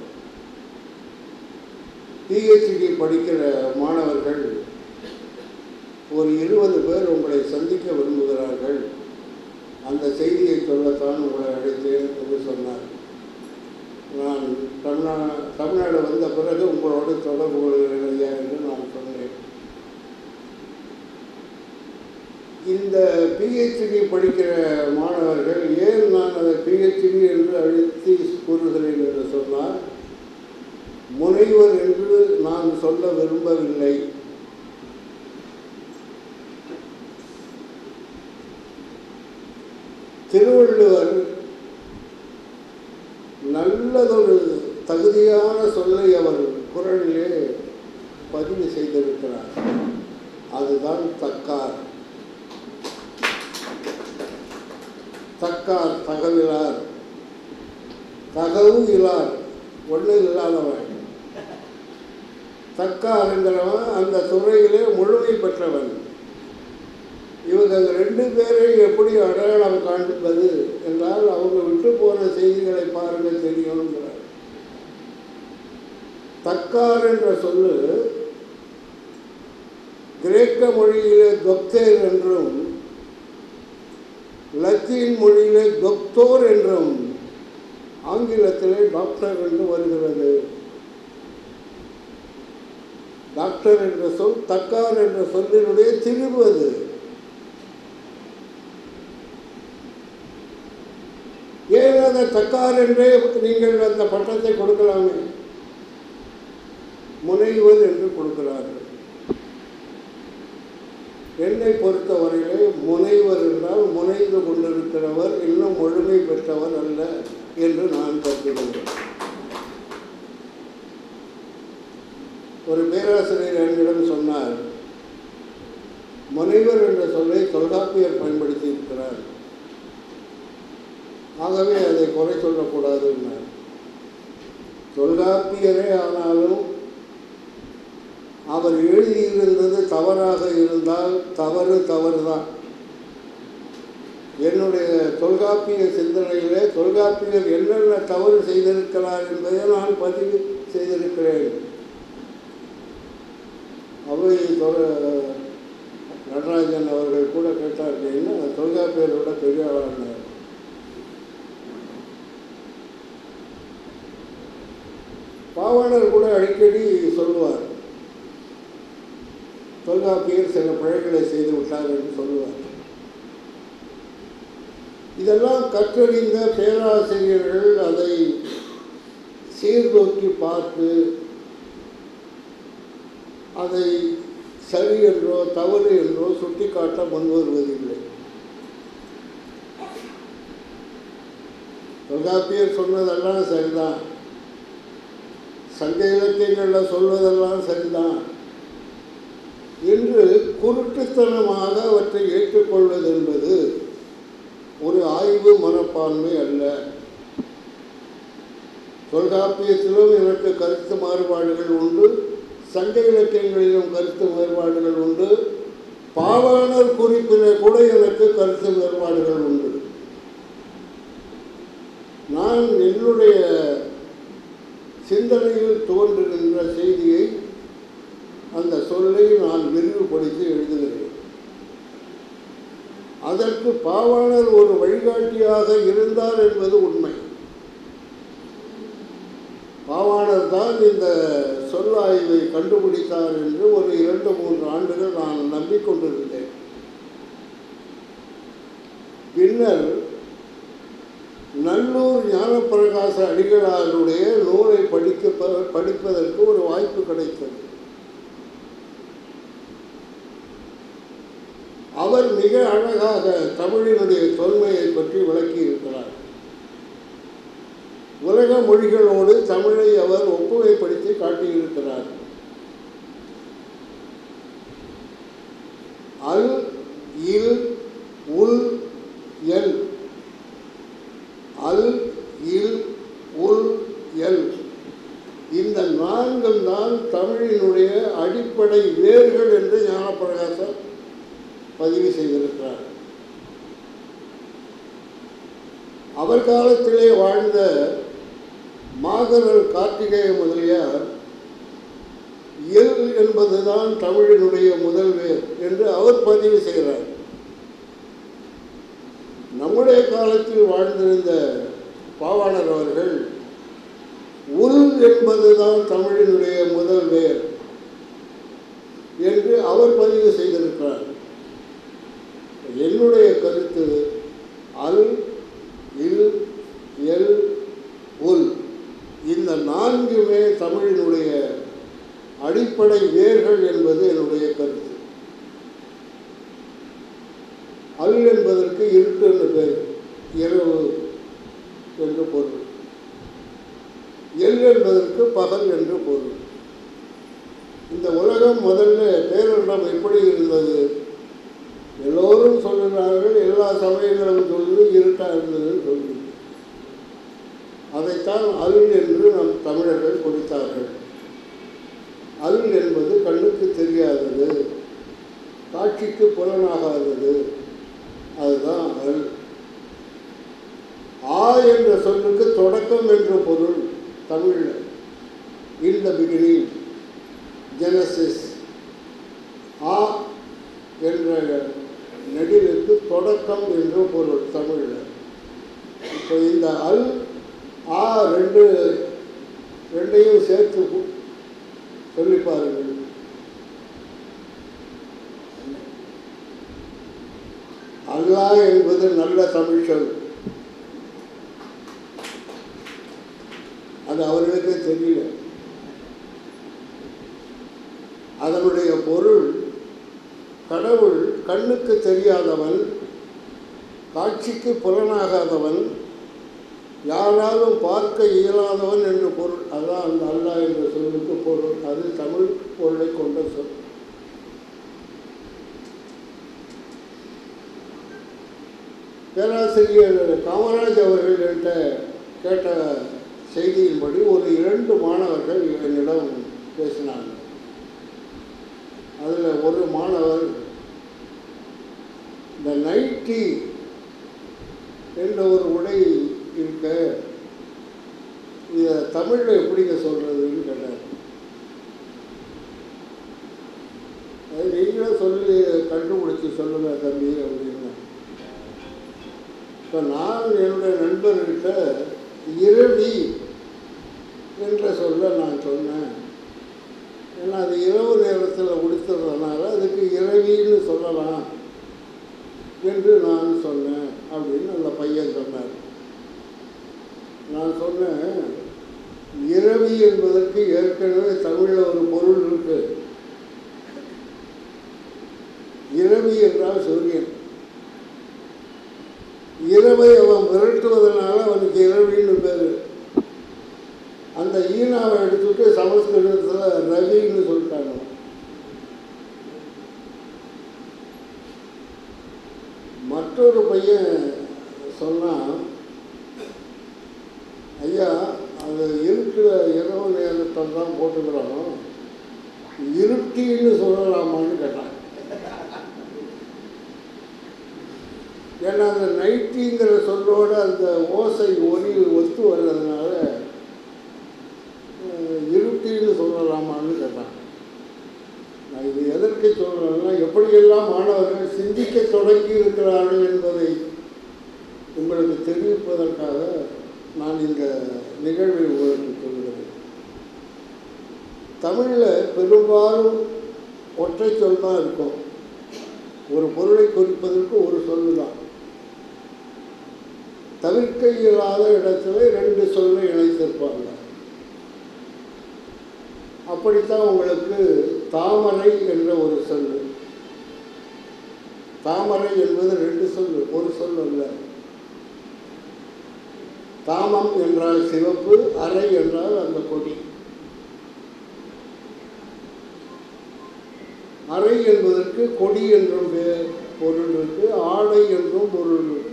பிஹெச்டி படிக்கிற மாணவர்கள் ஒரு இருபது பேர் உங்களை சந்திக்க விரும்புகிறார்கள் அந்த செய்தியை சொல்லத்தான் உங்களை அழைத்தேன் என்று சொன்னார் நான் தமிழ்நா தமிழ்நாடு வந்த பிறகு உங்களோடு தொடர்பு கொள்கிறேன் ஐயா என்று நான் சொன்னேன் இந்த பிஹெச்டி படிக்கிற மாணவர்கள் ஏன் நான் அதை பிஹெச்டி என்று அழுத்தி கூறுகிறேன் என்று சொன்னால் முனைவர் என்று நான் சொல்ல விரும்பவில்லை திருவள்ளுவர் நல்லதொரு தகுதியான சொல்லை அவர் குரலிலே பதிவு செய்திருக்கிறார் அதுதான் தக்கார் தக்கார் தகவிலார் தகவு இலார் ஒன்று இல்லாதவன் தக்கார் என்கிறவன் அந்த துறையிலே முழுமை பெற்றவன் இவங்க ரெண்டு பேரை எப்படி அடையாளம் காண்பது என்றால் அவங்க விட்டு போன செய்திகளை பாருங்கள் தெரியுங்கிறார் தக்கார் என்ற சொல்லு கிரேக்க மொழியிலே தொக்தேர் என்றும் லத்தீன் மொழியிலே தொக்தோர் என்றும் ஆங்கிலத்திலே டாக்டர் என்று வருகிறது டாக்டர் என்ற சொல் தக்கார் என்ற சொல்லினுடைய திரிவது ஏன் அதை தக்கார் என்றே நீங்கள் அந்த பட்டத்தை கொடுக்கலாமே முனைவர் என்று கொடுக்கிறார்கள் என்னை பொறுத்தவரையிலே முனைவர் என்றால் முனைந்து கொண்டிருக்கிறவர் இன்னும் முழுமை பெற்றவர் அல்ல என்று நான் கருதுகிறேன் ஒரு பேராசிரியர் என்னிடம் சொன்னார் முனைவர் என்ற சொல்லை தொல்காப்பியர் பயன்படுத்தி இருக்கிறார் ஆகவே அதை குறை சொல்லக்கூடாதுன்னு தொல்காப்பியரே ஆனாலும் அவர் எழுதியிருந்தது தவறாக இருந்தால் தவறு தவறு தான் என்னுடைய தொல்காப்பிய சிந்தனையிலே தொல்காப்பியர் என்னென்ன தவறு செய்திருக்கிறார் என்பதை நான் பதிவு செய்திருக்கிறேன் அவை தொ- நடராஜன் அவர்கள் கூட கேட்டார்கள் என்ன தொல்காப்பியரோட பெரிய ஆளானார் பாவாணர் கூட அடிக்கடி சொல்லுவார் தொல்காப்பியர் சில பிழைகளை செய்து விட்டார் என்று சொல்லுவார் இதெல்லாம் கற்றறிந்த பேராசிரியர்கள் அதை சீர்தூக்கி பார்த்து அதை சரி என்றோ தவறு என்றோ சுட்டிக்காட்ட முன்வருவதில்லை தொல்காப்பியர் சொன்னதெல்லாம் சரிதான் சங்க இலக்கியங்களில் சொல்வதெல்லாம் சரிதான் என்று குருட்டுத்தனமாக அவற்றை ஏற்றுக்கொள்வது என்பது ஒரு ஆய்வு மனப்பான்மை அல்ல தொல்காப்பியத்திலும் எனக்கு கருத்து மாறுபாடுகள் உண்டு சங்க இலக்கியங்களிலும் கருத்து வேறுபாடுகள் உண்டு பாவாணர் குறிப்பிலே கூட எனக்கு கருத்து வேறுபாடுகள் உண்டு நான் என்னுடைய சிந்தனையில் தோன்றுகின்ற செய்தியை அந்த சொல்லை நான் விரிவுபடுத்தி எழுதுகிறேன் அதற்கு பாவாணர் ஒரு வழிகாட்டியாக இருந்தார் என்பது உண்மை பாவாணர் தான் இந்த சொல்லாய்வை கண்டுபிடித்தார் என்று ஒரு இரண்டு மூன்று ஆண்டுகள் நான் நம்பிக்கொண்டிருந்தேன் பின்னர் நல்லூர் ஞானப்பிரகாச அடிகளாருடைய நூலை படிக்க படிப்பதற்கு ஒரு வாய்ப்பு கிடைத்தது அவர் மிக அழகாக தமிழினுடைய தொன்மையை பற்றி விளக்கி இருக்கிறார் உலக மொழிகளோடு தமிழை அவர் ஒப்புமைப்படுத்தி காட்டியிருக்கிறார் அல் இல் உல் எல் அல் இல் உல் எல் இந்த நான்கும் தான் தமிழினுடைய அடிப்படை வேர்கள் என்று ஞானப்பிரகாசர் பதிவு செய்திருக்கிறார் அவர் காலத்திலே வாழ்ந்த மாகரல் கார்த்திகேய முதலியார் இயல் என்பதுதான் தமிழினுடைய முதல் வேர் என்று அவர் பதிவு செய்கிறார் நம்முடைய காலத்தில் வாழ்ந்திருந்த பாவாணர் அவர்கள் உள் என்பதுதான் தமிழினுடைய முதல் வேர் என்று அவர் பதிவு செய்திருக்கிறார் என்னுடைய கருத்து அல் இல் எல் உல் இந்த நான்குமே தமிழினுடைய அடிப்படை வேர்கள் என்பது என்னுடைய கருத்து அல் என்பதற்கு இருட்டு என்று பேர் இரவு என்று பொருள் எல் என்பதற்கு பகல் என்று பொருள் இந்த உலகம் முதல்ல பேரிடம் எப்படி இருந்தது எல்லோரும் சொல்லுகிறார்கள் எல்லா சமயங்களும் சொல்லுது இருட்டா இருந்ததுன்னு சொல்லுது அதைத்தான் அல் என்று நம் தமிழர்கள் கொடுத்தார்கள் அல் என்பது கண்ணுக்கு தெரியாதது காட்சிக்கு புலனாகாதது அதுதான் அல் ஆ என்ற சொல்லுக்கு தொடக்கம் என்ற பொருள் தமிழில் இன் த பிகினிங் ஜெனசிஸ் ஆ என்ற நெடிலுக்கு தொடக்கம் என்று பொருள் தமிழில் இப்போ இந்த அல் ஆ ரெண்டு ரெண்டையும் சேர்த்து கு- சொல்லி பாருங்கள் அல்லாஹ் என்பது நல்ல தமிழ் சொல் அது அவர்களுக்கே தெரியல அதனுடைய பொருள் கடவுள் கண்ணுக்கு தெரியாதவன் காட்சிக்கு புலனாகாதவன் யாராலும் பார்க்க இயலாதவன் என்று பொருள் அதான் அந்த அல்லாஹ் என்ற சொல்லுக்கு பொருள் அது தமிழ் பொருளை கொண்ட சொல் பேராசிரியர் காமராஜ் அவர்கள்கிட்ட கேட்ட செய்தியின்படி ஒரு இரண்டு மாணவர்கள் என்னிடம் பேசினாங்க அதில் ஒரு மாணவர் இந்த நைட்டி என்ற ஒரு உடை இருக்க இதை தமிழில் எப்படிங்க சொல்கிறதுன்னு கேட்டார் அது நீங்களே சொல்லி கண்டுபிடிச்சி சொல்லுங்க தம்பி அப்படின்னு இப்போ நான் என்னுடைய நண்பர்கிட்ட இரவி என்ற சொல்ல நான் சொன்னேன் ஏன்னா அது இரவு நேரத்தில் உடுத்துறதுனால அதுக்கு இரவின்னு சொல்லலாம் என்று நான் சொன்னேன் அப்படின்னு அந்த பையன் சொன்னார் நான் சொன்னேன் இரவி என்பதற்கு ஏற்கனவே தமிழில் ஒரு பொருள் இருக்கு இரவி என்றால் சூரியன் இரவை அவன் விரட்டுவதனால அவனுக்கு இரவின்னு பேர் அந்த ஈனாவை எடுத்துட்டு சமஸ்கிருதத்தில் ரவின்னு சொல்லிட்டாங்க மற்றொரு பையன் சொன்னான் ஐயா அது இருக்கிற இரவு நேரத்தில் தான் போட்டுக்கிறோம் இருட்டின்னு சொல்லலாமான்னு கேட்டான் ஏன்னா அந்த நைட்டிங்கிற சொல்லோட அந்த ஓசை ஒலி ஒத்து வர்றதுனால அஹ், இருட்டின்னு சொல்லலாமான்னு கேட்டான் நான் இது எதற்கு சொல்கிறேன்னா எப்படியெல்லாம் மாணவர்கள் சிந்திக்க தொடங்கி இருக்கிறார்கள் என்பதை உங்களுக்கு தெரிவிப்பதற்காக நான் இந்த நிகழ்வை உங்களுக்கு சொல்கிறேன் தமிழில் பெரும்பாலும் ஒற்றை சொல் தான் இருக்கும் ஒரு பொருளை குறிப்பதற்கு ஒரு சொல்லு தான் தவிர்க்க இயலாத இடத்துல ரெண்டு சொல்லை இணைத்திருப்பாங்க அப்படித்தான் உங்களுக்கு தாமரை என்ற ஒரு சொல்லு தாமரை என்பது ரெண்டு சொல்லு ஒரு சொல் அல்ல தாமம் என்றால் சிவப்பு அரை என்றால் அந்த கொடி அறை என்பதற்கு கொடி என்றும் வே- பொருள் இருக்கு ஆடை என்றும் பொருள் இருக்கு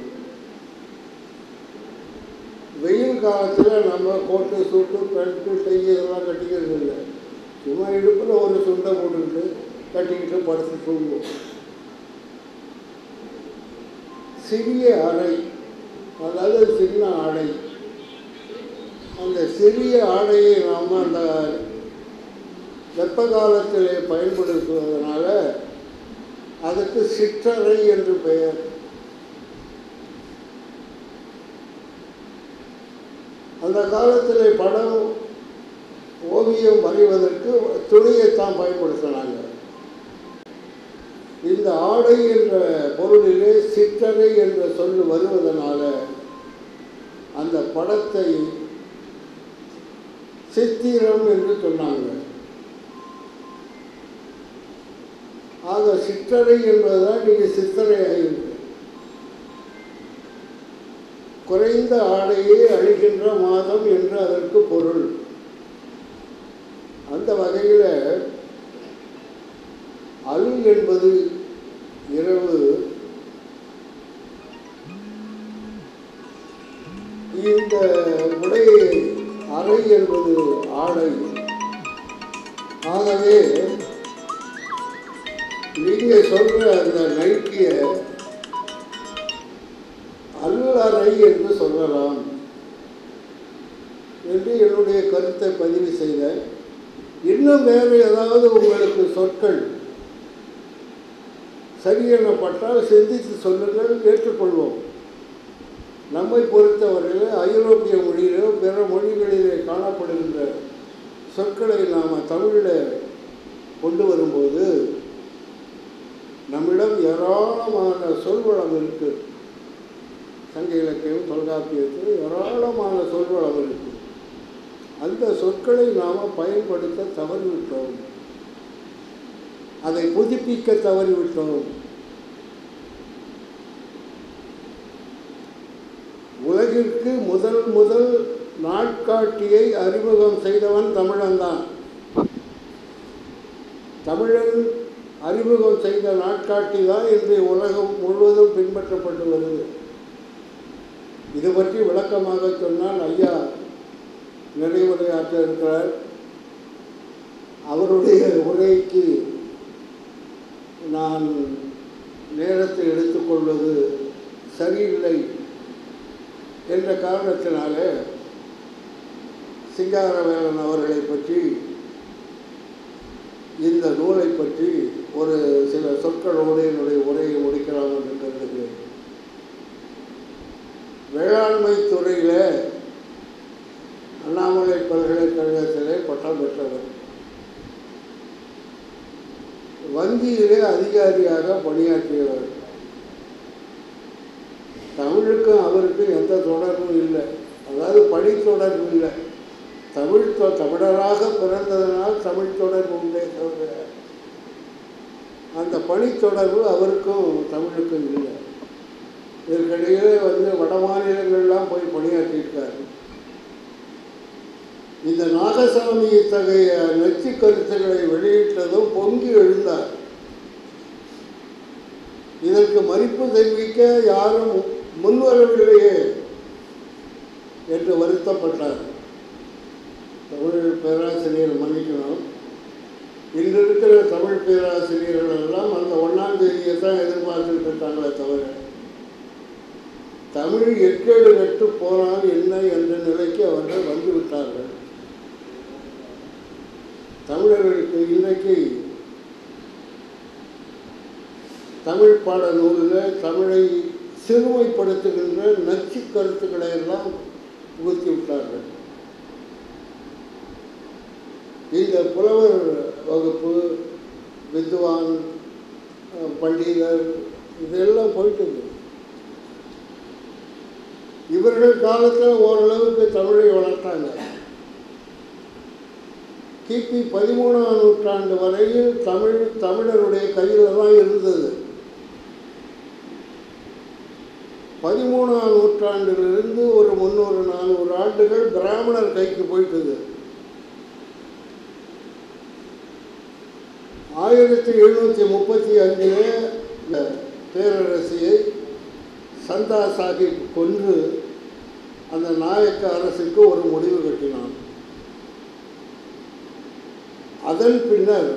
வெயில் காலத்தில் நம்ம கோட்டு சூட்டு பேண்ட்டு டை இதெல்லாம் கட்டிக்கிறது இல்லை சும்மா இடுப்பில் ஒரு சுண்டை போட்டுக்கிட்டு கட்டிக்கிட்டு படுத்து தூங்குவோம் சிறிய அறை அதாவது சின்ன ஆடை அந்த சிறிய ஆடையை நாம் அந்த வெப்ப காலத்திலே பயன்படுத்துவதனால அதுக்கு சிற்றறை என்று பெயர் அந்த காலத்தில் படம் ஓவியம் வரைவதற்கு துணியைத்தான் பயன்படுத்தினாங்க இந்த ஆடை என்ற பொருளிலே சிற்றறை என்ற சொல் வருவதனால அந்த படத்தை சித்திரம் என்று சொன்னாங்க ஆக சிற்றறை என்பதுதான் நீங்கள் சித்தரை ஆகிருக்கு குறைந்த ஆடையே அழிகின்ற மாதம் என்று அதற்கு பொருள் அந்த வகையில் அல் என்பது இரவு இந்த உடை அறை என்பது ஆடை ஆகவே நீங்க சொல்ற அந்த நைட்டிய அல்லறை என்று சொல்லலாம் என்று என்னுடைய கருத்தை பதிவு செய்தேன் இன்னும் வேறு ஏதாவது உங்களுக்கு சொற்கள் சரி எனப்பட்டால் சிந்தித்து சொல்லுங்கள் ஏற்றுக்கொள்வோம் நம்மை பொறுத்தவரையில் ஐரோப்பிய மொழியிலோ பிற மொழிகளிலே காணப்படுகின்ற சொற்களை நாம் தமிழில் கொண்டு வரும்போது நம்மிடம் ஏராளமான சொல்வளம் இருக்கு சங்க இலக்கியம் தொல்காப்பியத்தில் ஏராளமான சொல்வளம் இருக்கு அந்த சொற்களை நாம் பயன்படுத்த தவறிவிட்டோம் அதை புதுப்பிக்க தவறிவிட்டோம் உலகிற்கு முதல் முதல் நாட்காட்டியை அறிமுகம் செய்தவன் தமிழன்தான் தமிழன் அறிமுகம் செய்த நாட்காட்டி தான் இன்றைய உலகம் முழுவதும் பின்பற்றப்பட்டு வருது இது பற்றி விளக்கமாக சொன்னால் ஐயா நிறைவுரையாற்ற இருக்கிறார் அவருடைய உரைக்கு நான் நேரத்தை எடுத்துக்கொள்வது சரியில்லை என்ற காரணத்தினாலே சிங்காரவேலன் அவர்களை பற்றி இந்த நூலை பற்றி ஒரு சில சொற்களோடு என்னுடைய உரையை முடிக்கலாம் என்று கருதுகிறேன் வேளாண்மை துறையில் அண்ணாமலை பல்கலைக்கழகத்திலே பட்டம் பெற்றவர் வங்கியிலே அதிகாரியாக பணியாற்றியவர் தமிழுக்கும் அவருக்கும் எந்த தொடர்பும் இல்லை அதாவது பணி தொடர்பு இல்லை தமிழ் தொ- தமிழராக பிறந்ததனால் தமிழ் தொடர்பு உண்டே தவிர அந்த பணி தொடர்பு அவருக்கும் தமிழுக்கும் இல்லை இதற்கிடையே வந்து வட மாநிலங்கள்லாம் போய் பணியாற்றியிருக்காரு இந்த நாகசாமி இத்தகைய நச்சு கருத்துக்களை வெளியிட்டதும் பொங்கி எழுந்தார் இதற்கு மதிப்பு தெரிவிக்க யாரும் முன்வரவில்லையே என்று வருத்தப்பட்டார் தமிழ் பேராசிரியர் மன்னிக்கணும் இன்று இருக்கிற தமிழ் பேராசிரியர்கள் எல்லாம் அந்த ஒன்றாம் தேதியை தான் எதிர்பார்த்துட்டு இருக்காங்களே தவிர தமிழ் எக்கேடு கட்டு போனால் என்ன என்ற நிலைக்கு அவர்கள் வந்து விட்டார்கள் தமிழர்களுக்கு இன்றைக்கு தமிழ் பாட நூலில் தமிழை சிறுமைப்படுத்துகின்ற நச்சு கருத்துக்களை எல்லாம் புகுத்தி விட்டார்கள் இந்த புலவர் வகுப்பு வித்வான் அஹ், பண்டிதர் இதெல்லாம் போயிட்டுது இவர்கள் காலத்தில் ஓரளவுக்கு தமிழை வளர்த்தாங்க கிபி பதிமூணாம் நூற்றாண்டு வரையில் தமிழ் தமிழருடைய கையில் தான் இருந்தது பதிமூணாம் நூற்றாண்டிலிருந்து ஒரு முந்நூறு நானூறு ஆண்டுகள் பிராமணர் கைக்கு போயிட்டது ஆயிரத்தி எழுநூற்றி முப்பத்தி அஞ்சிலே இந்த பேரரசியை சந்தா சாஹிப் கொன்று அந்த நாயக்க அரசுக்கு ஒரு முடிவு கட்டினான் அதன் பின்னர்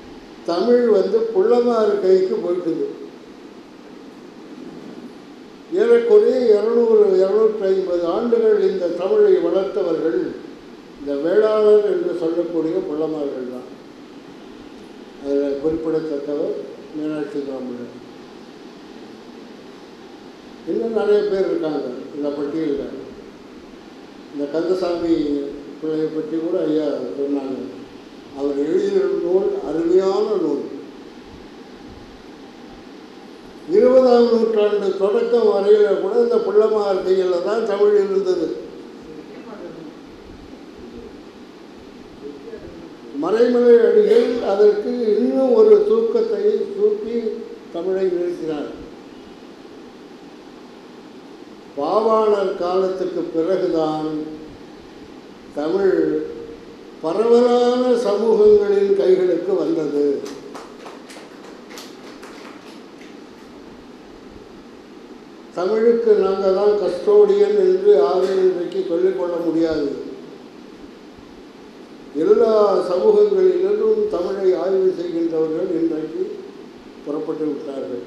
தமிழ் வந்து புள்ளமாறு கைக்கு போயிட்டுது ஏறக்குறைய இரநூறு இரநூற்றி ஐம்பது ஆண்டுகள் இந்த தமிழை வளர்த்தவர்கள் இந்த வேளாளர் என்று சொல்லக்கூடிய புள்ளமார்கள் தான் அதில் குறிப்பிடத்தக்கவர் மீனாட்சி ராமன் இன்னும் நிறைய பேர் இருக்காங்க இந்த பட்டியலில் இந்த கந்தசாமி பிள்ளையை பற்றி கூட ஐயா சொன்னாங்க அவர் எழுதிய நூல் அருமையான நூல் இருபதாம் நூற்றாண்டு தொடக்கம் வரையில கூட இந்த பிள்ளைமார் கையில் தான் தமிழ் இருந்தது மறைமலை அடிகள் அதற்கு இன்னும் ஒரு தூக்கத்தை தூக்கி தமிழை நிறுத்தினார் பாவாணர் காலத்துக்கு பிறகுதான் தமிழ் பரவலான சமூகங்களின் கைகளுக்கு வந்தது தமிழுக்கு நாங்கள் தான் கஸ்டோடியன் என்று யாரும் இன்றைக்கு சொல்லிக்கொள்ள முடியாது எல்லா சமூகங்களிலும் தமிழை ஆய்வு செய்கின்றவர்கள் இன்றைக்கு புறப்பட்டு விட்டார்கள்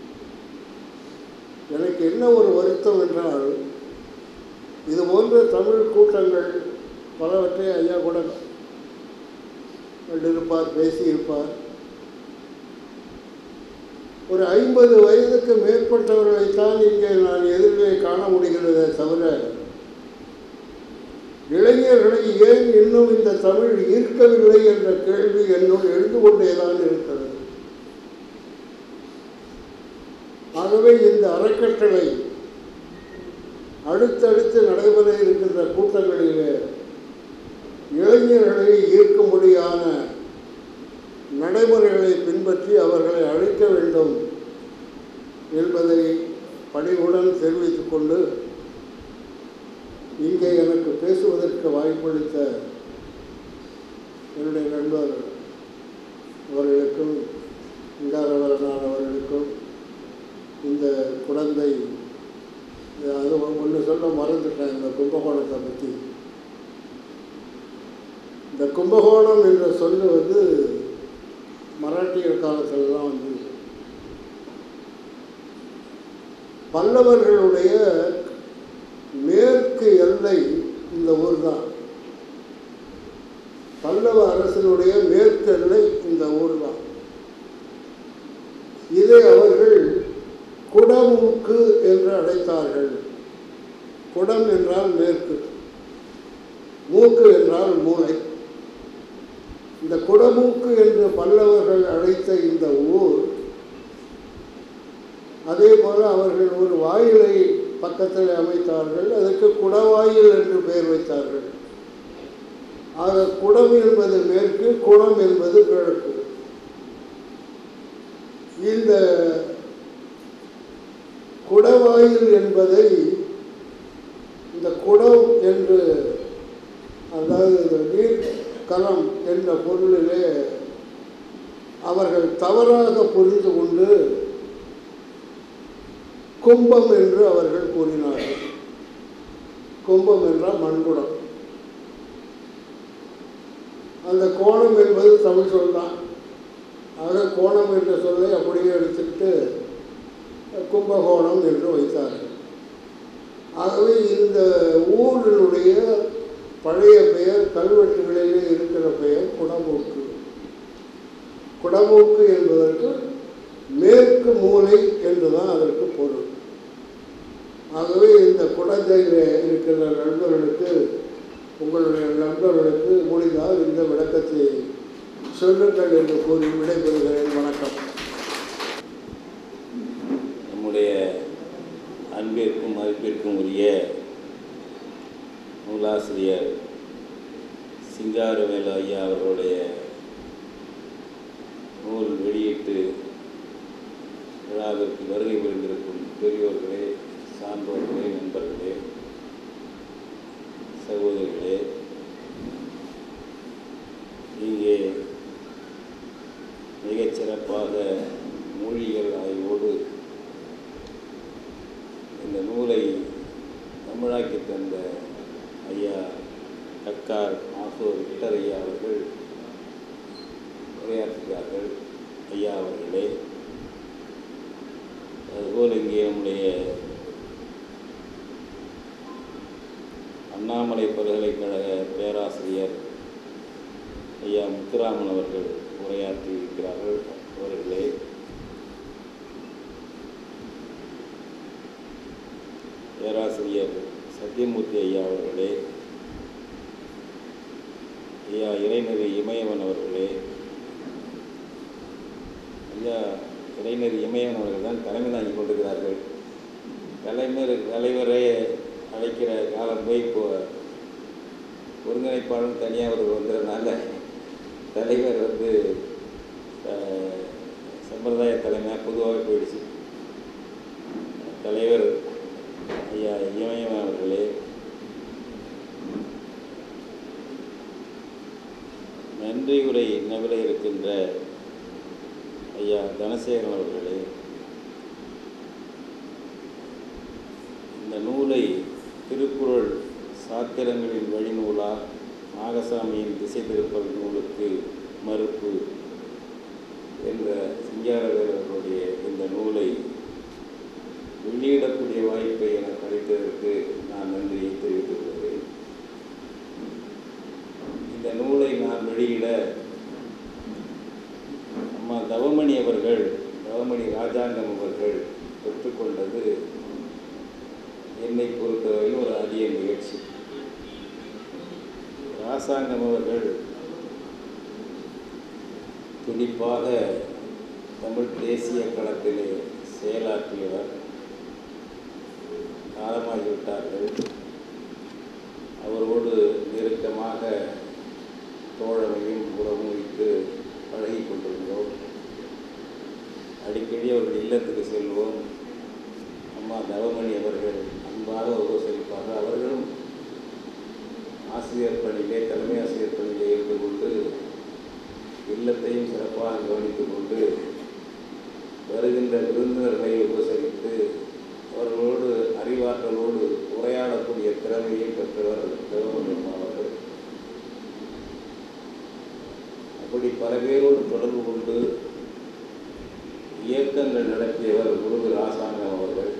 எனக்கு என்ன ஒரு வருத்தம் என்றால் இது போன்ற தமிழ் கூட்டங்கள் பலவற்றை ஐயா கூட கண்டிருப்பார் பேசியிருப்பார் ஒரு ஐம்பது வயதுக்கு மேற்பட்டவர்களைத்தான் இங்கே நான் எதிரிலே காண முடிகிறதே தவிர இளைஞர்களை ஏன் இன்னும் இந்த தமிழ் ஈர்க்கவில்லை என்ற கேள்வி என்னுள் எழுந்து கொண்டேதான் இருக்கிறது ஆகவே இந்த அறக்கட்டளை அடுத்தடுத்து நடைபெற இருக்கின்ற கூட்டங்களிலே இளைஞர்களை ஈர்க்கும்படியான நடைமுறைகளை பின்பற்றி அவர்களை அழைக்க வேண்டும் என்பதை பணிவுடன் தெரிவித்துக் கொண்டு இங்கே எனக்கு பேசுவதற்கு வாய்ப்பளித்த என்னுடைய நண்பர் அவர்களுக்கும் இங்காரவரனார் அவர்களுக்கும் இந்த குழந்தை அது ஒன்று சொல்ல மறந்துட்டேன் இந்த கும்பகோணத்தை பற்றி இந்த கும்பகோணம் என்ற சொல்லு வந்து மராட்டியர் காலத்தில் தான் வந்து பல்லவர்களுடைய மேற்கு எல்லை இந்த ஊர் தான் பல்லவ அரசனுடைய மேற்கு எல்லை இந்த ஊர் தான் இதை அவர்கள் குடமூக்கு என்று அழைத்தார்கள் குடம் என்றால் மேற்கு மூக்கு என்றால் மூளை இந்த குடமூக்கு என்று பல்லவர்கள் அழைத்த இந்த ஊர் அதே போல அவர்கள் ஒரு வாயிலை பக்கத்தில் அமைத்தார்கள் அதற்கு குடவாயில் என்று பெயர் வைத்தார்கள் ஆக குடம் என்பது மேற்கு குளம் என்பது கிழக்கு இந்த குடவாயில் என்பதை இந்த குடம் என்று அதாவது இந்த நீர் கலம் என்ற பொருளிலே அவர்கள் தவறாக புரிந்து கொண்டு கும்பம் என்று அவர்கள் கூறினார்கள் கும்பம் என்றால் மண்குடம் அந்த கோணம் என்பது தமிழ் சொல் தான் ஆக கோணம் என்ற சொல்லை அப்படியே எடுத்துக்கிட்டு கும்பகோணம் என்று வைத்தார்கள் ஆகவே இந்த ஊரினுடைய பழைய பெயர் கல்வெட்டுகளிலே இருக்கிற பெயர் குடமூக்கு குடமூக்கு என்பதற்கு மேற்கு மூலை என்றுதான் அதற்கு பொருள் ஆகவே இந்த குடந்தையில் இருக்கிற நண்பர்களுக்கு உங்களுடைய நண்பர்களுக்கு முடிந்தால் இந்த விளக்கத்தை சொல்லுங்கள் என்று கூறி விடைபெறுகிறேன் வணக்கம் நம்முடைய அன்பிற்கும் மதிப்பிற்கும் உரிய நூலாசிரியர் சிங்காரவேலு ஐயா அவர்களுடைய நூல் வெளியீட்டு விழாவிற்கு வருகை புரிந்திருக்கும் பெரியோர்களே சான்றோர்களே நண்பர்களே சகோதரிகளே இங்கே மிகச் சிறப்பாக மொழியியல் ஆய்வோடு இந்த நூலை தமிழாக்கி தந்த ஐயா கக்கார் ஆசூர் விக்டர் ஐயா அவர்கள் உரையாற்றுகிறார்கள் ஐயா அவர்களே அதுபோல் இங்கே நம்முடைய அண்ணாமலை பல்கலைக்கழக பேராசிரியர் ஐயா முத்துராமன் அவர்கள் உரையாற்றி இருக்கிறார்கள் அவர்களே பேராசிரியர் சத்தியமூர்த்தி ஐயா அவர்களே ஐயா இறைநெறி இமயவன் அவர்களே ஐயா இறைநெறி இமயவன் அவர்கள் தான் தலைமை தாங்கி கொண்டிருக்கிறார்கள் தலைவர் தலைவரை அழைக்கிற காலம் போய் இப்போ ஒருங்கிணைப்பாளர் தனியாக ஒரு வந்ததுனால தலைவர் வந்து அஹ், சம்பிரதாய தலைமையாக பொதுவாக போயிடுச்சு தலைவர் ஐயா இமயம் அவர்களே நன்றி உரை நவில இருக்கின்ற ஐயா தனசேகரன் அவர்களே இந்த நூலை திருக்குறள் சாத்திரங்களின் வழிநூலா நாகசாமியின் திசை திருப்பல் நூலுக்கு மறுப்பு என்ற சிங்காரவேலர் அவர்களுடைய இந்த நூலை வெளியிடக்கூடிய வாய்ப்பை எனக்கு அளித்ததற்கு நான் நன்றியை தெரிவித்துக் கொள்கிறேன் இந்த நூலை நான் வெளியிட அம்மா தவமணி அவர்கள் தவமணி ராஜாங்கம் அவர்கள் பெற்றுக்கொண்டது என்னை பொறுத்தவரையில் ஒரு அரிய நிகழ்ச்சி ராசாங்கம் அவர்கள் துடிப்பாக தமிழ் தேசிய களத்திலே செயலாற்றியவர் காலமாகிவிட்டார்கள் அவரோடு நெருக்கமாக தோழமையும் உறவும் வைத்து பழகி கொண்டிருந்தோம் அடிக்கடி அவர்கள் இல்லத்துக்கு செல்வோம் அம்மா தவமணி அவர்கள் அன்பாக உபசரிப்பார்கள் அவர்களும் ஆசிரியர் பணியிலே தலைமை ஆசிரியர் பணியிலே இருந்து கொண்டு இல்லத்தையும் சிறப்பாக கவனித்துக் கொண்டு வருகின்ற விருந்தினர்களை உபசரித்து அவர்களோடு அறிவாற்றலோடு உரையாடக்கூடிய திறமையை பெற்றவர் தேவமணி அம்மா அவர்கள் அப்படி பல பேரோடு தொடர்பு கொண்டு இயக்கங்கள் நடத்தியவர் முருகு ராசாங்கம் அவர்கள்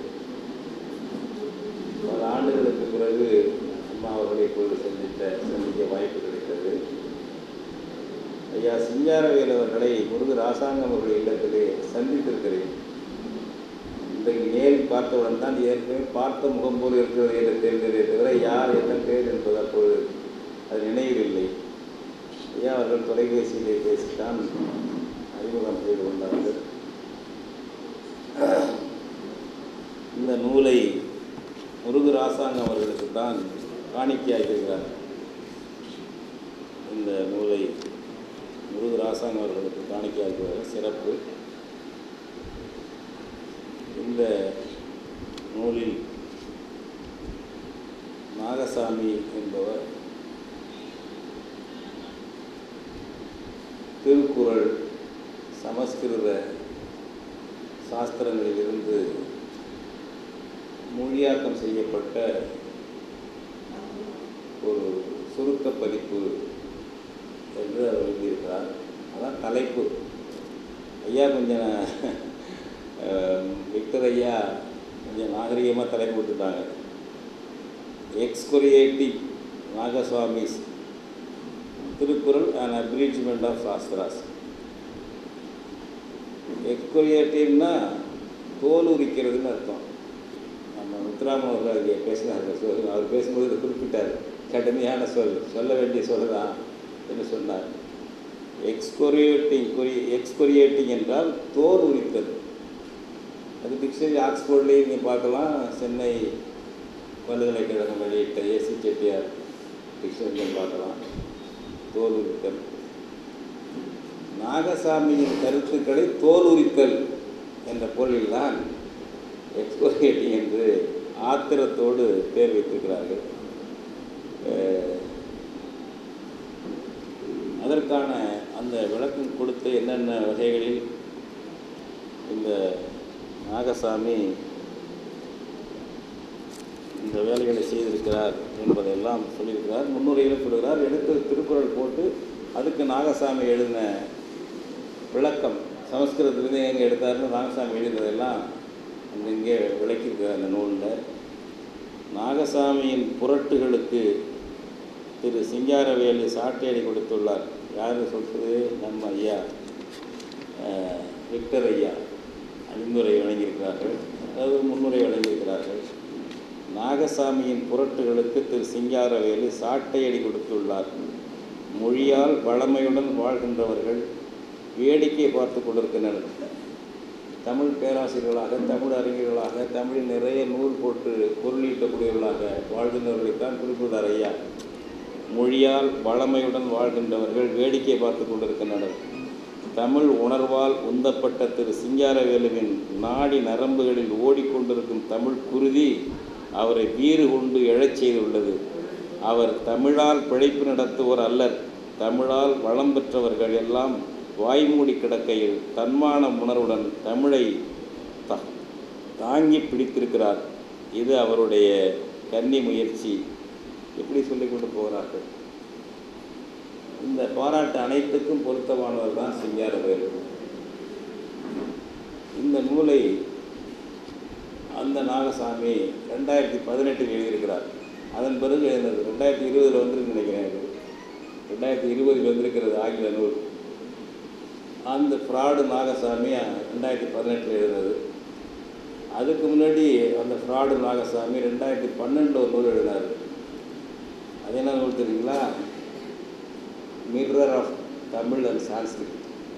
பல ஆண்டுகளுக்கு பிறகு அம்மா அவர்களை இப்பொழுது சந்தித்த சந்திக்க வாய்ப்பு கிடைத்தது ஐயா சிங்காரவேல் அவர்களை முருகு ராசாங்கம் அவர்கள் இல்லத்திலே சந்தித்திருக்கிறேன் இன்றைக்கு நேரில் பார்த்தவுடன் தான் ஏற்கனவே பார்த்த முகம் போல் இருக்கிறது என்று தெரிந்ததே தவிர யார் என்ன பேர் என்பது அப்பொழுது அது நினைவில்லை ஐயா அவர்கள் தொலைபேசியிலே பேசித்தான் அறிமுகம் செய்து கொண்டார்கள் இந்த நூலை முருகு ராசாங்கம் அவர்களுக்கு தான் காணிக்கையாகிறார் இந்த நூலை முருகு ராசாங்கம் அவர்களுக்கு காணிக்கையாகிறார் சிறப்பு இந்த நூலில் நாகசாமி என்பவர் திருக்குறள் சமஸ்கிருத சாஸ்திரங்களிலிருந்து மொழியாக்கம் செய்யப்பட்ட ஒரு சுருக்க பதிப்பு என்று அவர் எழுதியிருக்கிறார் அதான் தலைப்பு ஐயா கொஞ்சம் அஹ், விக்டர் ஐயா கொஞ்சம் நாகரிகமாக தலைப்பு விட்டுட்டாங்க excoriative Nagaswamy's Thirukkural and abridgement of Shastras எக்ஸ்கொரியேட்டிவ்னா தோல் உரிக்கிறதுன்னு அர்த்தம் நம்ம முத்துராமன் அவர்கள் அங்கே பேசினார் சொல் அவர் பேசும்போது இதை குறிப்பிட்டார் கடுமையான சொல் சொல்ல வேண்டிய சொல் தான் என்று சொன்னார் எக்ஸ்கொரியேட்டிங் கொரி எக்ஸ்கொரியேட்டிங் என்றால் தோல் உரித்தல் அது டிக்ஷனரி ஆக்ஸ்போர்ட்லேயும் நீங்கள் பார்க்கலாம் சென்னை பல்கலைக்கழகம் வெளியிட்ட ஏசி செட்டியார் டிக்ஷனரியும் பார்க்கலாம் தோல் உரித்தல் நாகசாமியின் கருத்துக்களை தோல் உரித்தல் என்ற பொருளில்தான் எக்ஸ்கோரியேட்டிங் என்று ஆத்திரத்தோடு பேர் வைத்திருக்கிறார்கள் அஹ், அதற்கான அந்த விளக்கம் கொடுத்து என்னென்ன வகைகளில் இந்த நாகசாமி இந்த வேலைகளை செய்திருக்கிறார் என்பதையெல்லாம் சொல்லியிருக்கிறார் முன்னுரையிலும் சொல்கிறார் எடுத்து திருக்குறள் போட்டு அதுக்கு நாகசாமி எழுதின விளக்கம் சமஸ்கிருதத்துலேருந்து எங்கே எடுத்தாருன்னு நாகசாமி எழுதினதெல்லாம் அங்கங்கே விளக்கியிருக்கிறார் அந்த நூலில் நாகசாமியின் புரட்டுகளுக்கு திரு சிங்காரவேலு சாட்டையடி கொடுத்துள்ளார் யார் சொல்கிறது நம்ம ஐயா அஹ், விக்டர் ஐயா அணிந்துரை வழங்கியிருக்கிறார்கள் அதாவது முன்னுரை வழங்கியிருக்கிறார்கள் நாகசாமியின் புரட்டுகளுக்கு திரு சிங்காரவேலு சாட்டையடி கொடுத்துள்ளார் மொழியால் வளமையுடன் வாழ்கின்றவர்கள் வேடிக்கை பார்த்து கொண்டிருக்கின்றனர் தமிழ் பேராசிரியர்களாக தமிழ் அறிஞர்களாக தமிழில் நிறைய நூல் போட்டு பொருளீட்டக்கூடியவர்களாக வாழ்கின்றவர்களைத்தான் குறிப்பிடுகிறார் ஐயா மொழியால் வளமையுடன் வாழ்கின்றவர்கள் வேடிக்கை பார்த்து கொண்டிருக்கின்றனர் தமிழ் உணர்வால் உந்தப்பட்ட திரு சிங்காரவேலுவின் நாடி நரம்புகளில் ஓடிக்கொண்டிருக்கும் தமிழ் குருதி அவரை வீறு கொண்டு எழச் செய்துள்ளது அவர் தமிழால் பிழைப்பு நடத்துவோர் அல்லர் தமிழால் வளம் பெற்றவர்கள் எல்லாம் வாய்மூடி கிடக்கையில் தன்மான உணர்வுடன் தமிழை தா- தாங்கி பிடித்திருக்கிறார் இது அவருடைய கன்னி முயற்சி எப்படி சொல்லிக் கொண்டு போகிறார்கள் இந்த பாராட்டு அனைத்துக்கும் பொருத்தமானவர் தான் சிங்காரவேலு இந்த நூலை அந்த நாகசாமி ரெண்டாயிரத்தி பதினெட்டில் எழுதியிருக்கிறார் அதன் பிறகு எழுந்தது ரெண்டாயிரத்தி இருபதில் வந்திருக்கு நினைக்கிறேன் இது ரெண்டாயிரத்தி இருபதில் வந்திருக்கிறது ஆங்கில நூல் அந்த ஃப்ராடு நாகசாமி ரெண்டாயிரத்தி பதினெட்டில் எழுதுனது அதுக்கு முன்னாடி அந்த ஃப்ராடு நாகசாமி ரெண்டாயிரத்தி பன்னெண்டில் ஒரு நூல் எழுதினார் அது என்ன நூல் தெரியுங்களா mirror of Tamil and Sanskrit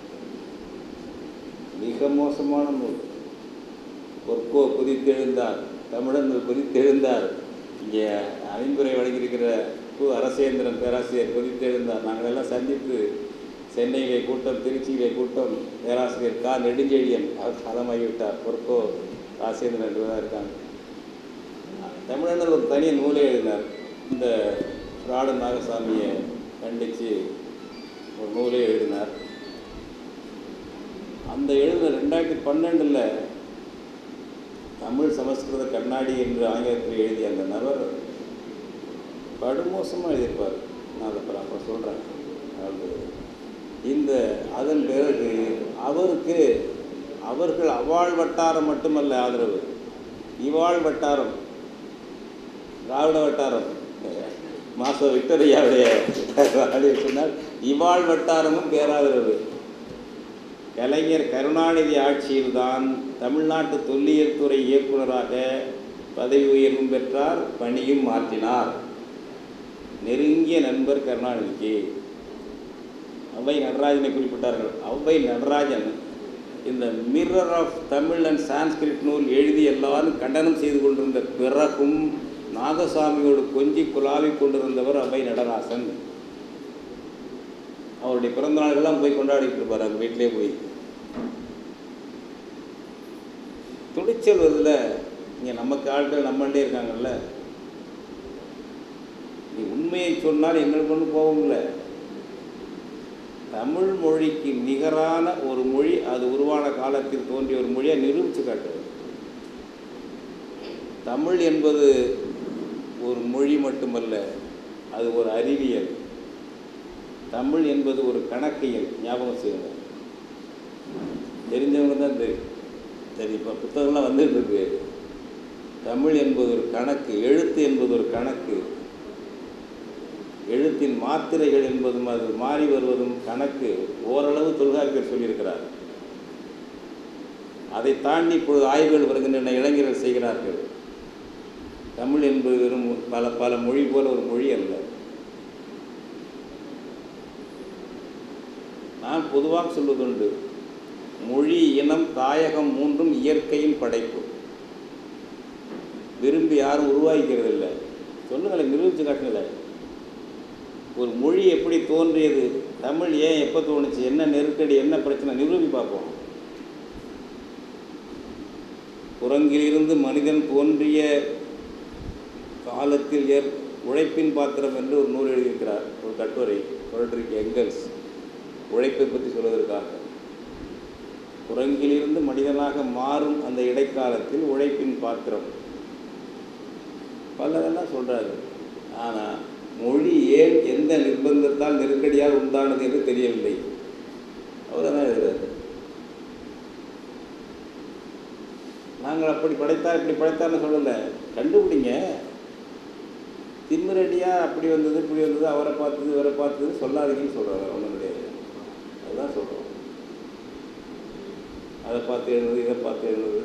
மிக மோசமான நூல் பொற்கோ குதித்தெழுந்தார் தமிழன் குதித்தெழுந்தார் இங்கே ஐந்துரை வழங்கியிருக்கிற கு அரசேந்திரன் பேராசிரியர் குதித்தெழுந்தார் நாங்கள் எல்லாம் சந்தித்து சென்னையிலே கூட்டம் திருச்சியிலே கூட்டம் பேராசிரியர் கா நெடுஞ்செழியன் அவர் காலமாகிவிட்டார் பொற்கோ ராசேந்திரன் என்று தான் இருக்காங்க தமிழர்கள் ஒரு தனி நூலே எழுதினார் இந்த ராடு நாகசாமியை கண்டித்து ஒரு நூலே எழுதினார் அந்த எழுதின ரெண்டாயிரத்தி பன்னெண்டில் தமிழ் சமஸ்கிருத கண்ணாடி என்று ஆங்கிலத்தில் எழுதிய அந்த நபர் படுமோசமாக எழுதியிருப்பார் நான் அதை அப்புறம் அப்புறம் சொல்கிறேன் அது இந்த அதன் பிறகு அவருக்கு அவர்கள் அவாழ் வட்டாரம் மட்டுமல்ல ஆதரவு இவாழ் வட்டாரம் திராவிட வட்டாரம் மாச விக்டோரியாவுடைய வாழில் சொன்னால் இவாழ் வட்டாரமும் பேராதரவு கலைஞர் கருணாநிதி ஆட்சியில்தான் தமிழ்நாட்டு தொல்லியல் துறை இயக்குனராக பதவி உயர்வும் பெற்றார் பணியும் மாற்றினார் நெருங்கிய நண்பர் கருணாநிதிக்கு ஔவை நடராஜனை குறிப்பிட்டார்கள் ஔவை நடராஜன் இந்த mirror of Tamil and Sanskrit நூல் எழுதி எல்லாரும் கண்டனம் செய்து கொண்டிருந்த பிறகும் நாகசாமியோடு கொஞ்சி குலாவிக் கொண்டிருந்தவர் அவை நடராசன் அவருடைய பிறந்த நாள்கள்லாம் போய் கொண்டாடிட்டு இருப்பார் அவங்க வீட்டிலே போய் துணிச்சல் வருதுல இங்கே நமக்கு ஆட்கள் நம்மள்டே இருக்காங்கல்ல நீ உண்மையை சொன்னால் எங்களுக்கு கொண்டு போவோம்ல தமிழ் மொழிக்கு நிகரான ஒரு மொழி அது உருவான காலத்தில் தோன்றிய ஒரு மொழியை நிரூபித்து காட்டு தமிழ் என்பது ஒரு மொழி மட்டுமல்ல அது ஒரு அறிவியல் தமிழ் என்பது ஒரு கணக்கியல் ஞாபகம் செய்யுங்க தெரிஞ்சவங்க தான் தெரியும் சரி இப்போ புத்தகம்லாம் வந்துட்டு இருக்கு தமிழ் என்பது ஒரு கணக்கு எழுத்து என்பது ஒரு கணக்கு எழுத்தின் மாத்திரைகள் என்பதும் அது மாறி வருவதும் கணக்கு ஓரளவு தொல்காப்பியர் சொல்லியிருக்கிறார் அதை தாண்டி இப்பொழுது ஆய்வுகள் வருகின்றன இளைஞர்கள் செய்கிறார்கள் தமிழ் என்பது வெறும் பல பல மொழி போல ஒரு மொழி அல்ல நான் பொதுவாக சொல்வதுண்டு மொழி இனம் தாயகம் மூன்றும் இயற்கையின் படைப்பு விரும்பி யாரும் உருவாக்கிக்கிறது இல்லை சொல்லுங்களேன் நிரூபித்து காட்டுங்களேன் ஒரு மொழி எப்படி தோன்றியது தமிழ் ஏன் எப்போ தோணுச்சு என்ன நெருக்கடி என்ன பிரச்சனை நிரூபி பார்ப்போம் குரங்கிலிருந்து மனிதன் தோன்றிய காலத்தில் ஏற் உழைப்பின் பாத்திரம் என்று ஒரு நூல் எழுதியிருக்கிறார் ஒரு கட்டுரை ஃப்ரெட்ரிக் எங்கல்ஸ் உழைப்பை பற்றி சொல்வதற்காக குரங்கிலிருந்து மனிதனாக மாறும் அந்த இடைக்காலத்தில் உழைப்பின் பாத்திரம் பலரெல்லாம் சொல்கிறாரு ஆனால் மொழி ஏன் எந்த நிர்பந்தத்தால் நெருக்கடியால் உண்டானது என்று தெரியவில்லை அவர் தான் எழுதுறாரு நாங்கள் அப்படி படைத்தார் இப்படி படைத்தார்னு சொல்லலை கண்டுபிடிங்க திமிரடியாக அப்படி வந்தது இப்படி வந்தது அவரை பார்த்தது இவரை பார்த்தது சொல்லாதீங்கன்னு சொல்கிறாரு ஒன்றும் கிடையாது அதுதான் சொல்கிறோம் அதை பார்த்து எழுதுது இதை பார்த்து எழுதுது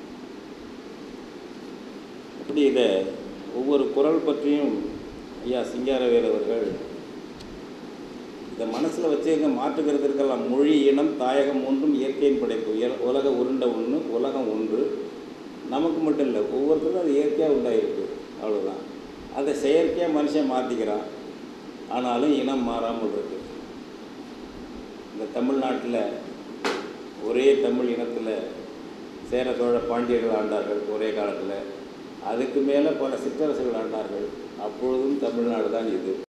அப்படி இதை ஒவ்வொரு குரல் பற்றியும் ஐயா சிங்காரவேல் அவர்கள் இதை மனசில் வச்சுங்க மாற்றுகிறதுக்கெல்லாம் மொழி இனம் தாயகம் ஒன்றும் இயற்கையின் படைப்பு இய- உலக உருண்டை ஒன்று உலகம் ஒன்று நமக்கு மட்டும் இல்லை ஒவ்வொருத்தருக்கும் அது இயற்கையாக உண்டாயிருக்கு அவ்வளோதான் அதை செயற்கையாக மனுஷன் மாற்றிக்கிறான் ஆனாலும் இனம் மாறாமல் இருக்கு இந்த தமிழ்நாட்டில் ஒரே தமிழ் இனத்தில் சேர சோழ பாண்டியர்கள் ஆண்டார்கள் ஒரே காலத்தில் அதுக்கு மேலே பல சிற்றரசுகள் ஆண்டார்கள் அப்பொழுதும் தமிழ்நாடு தான் இது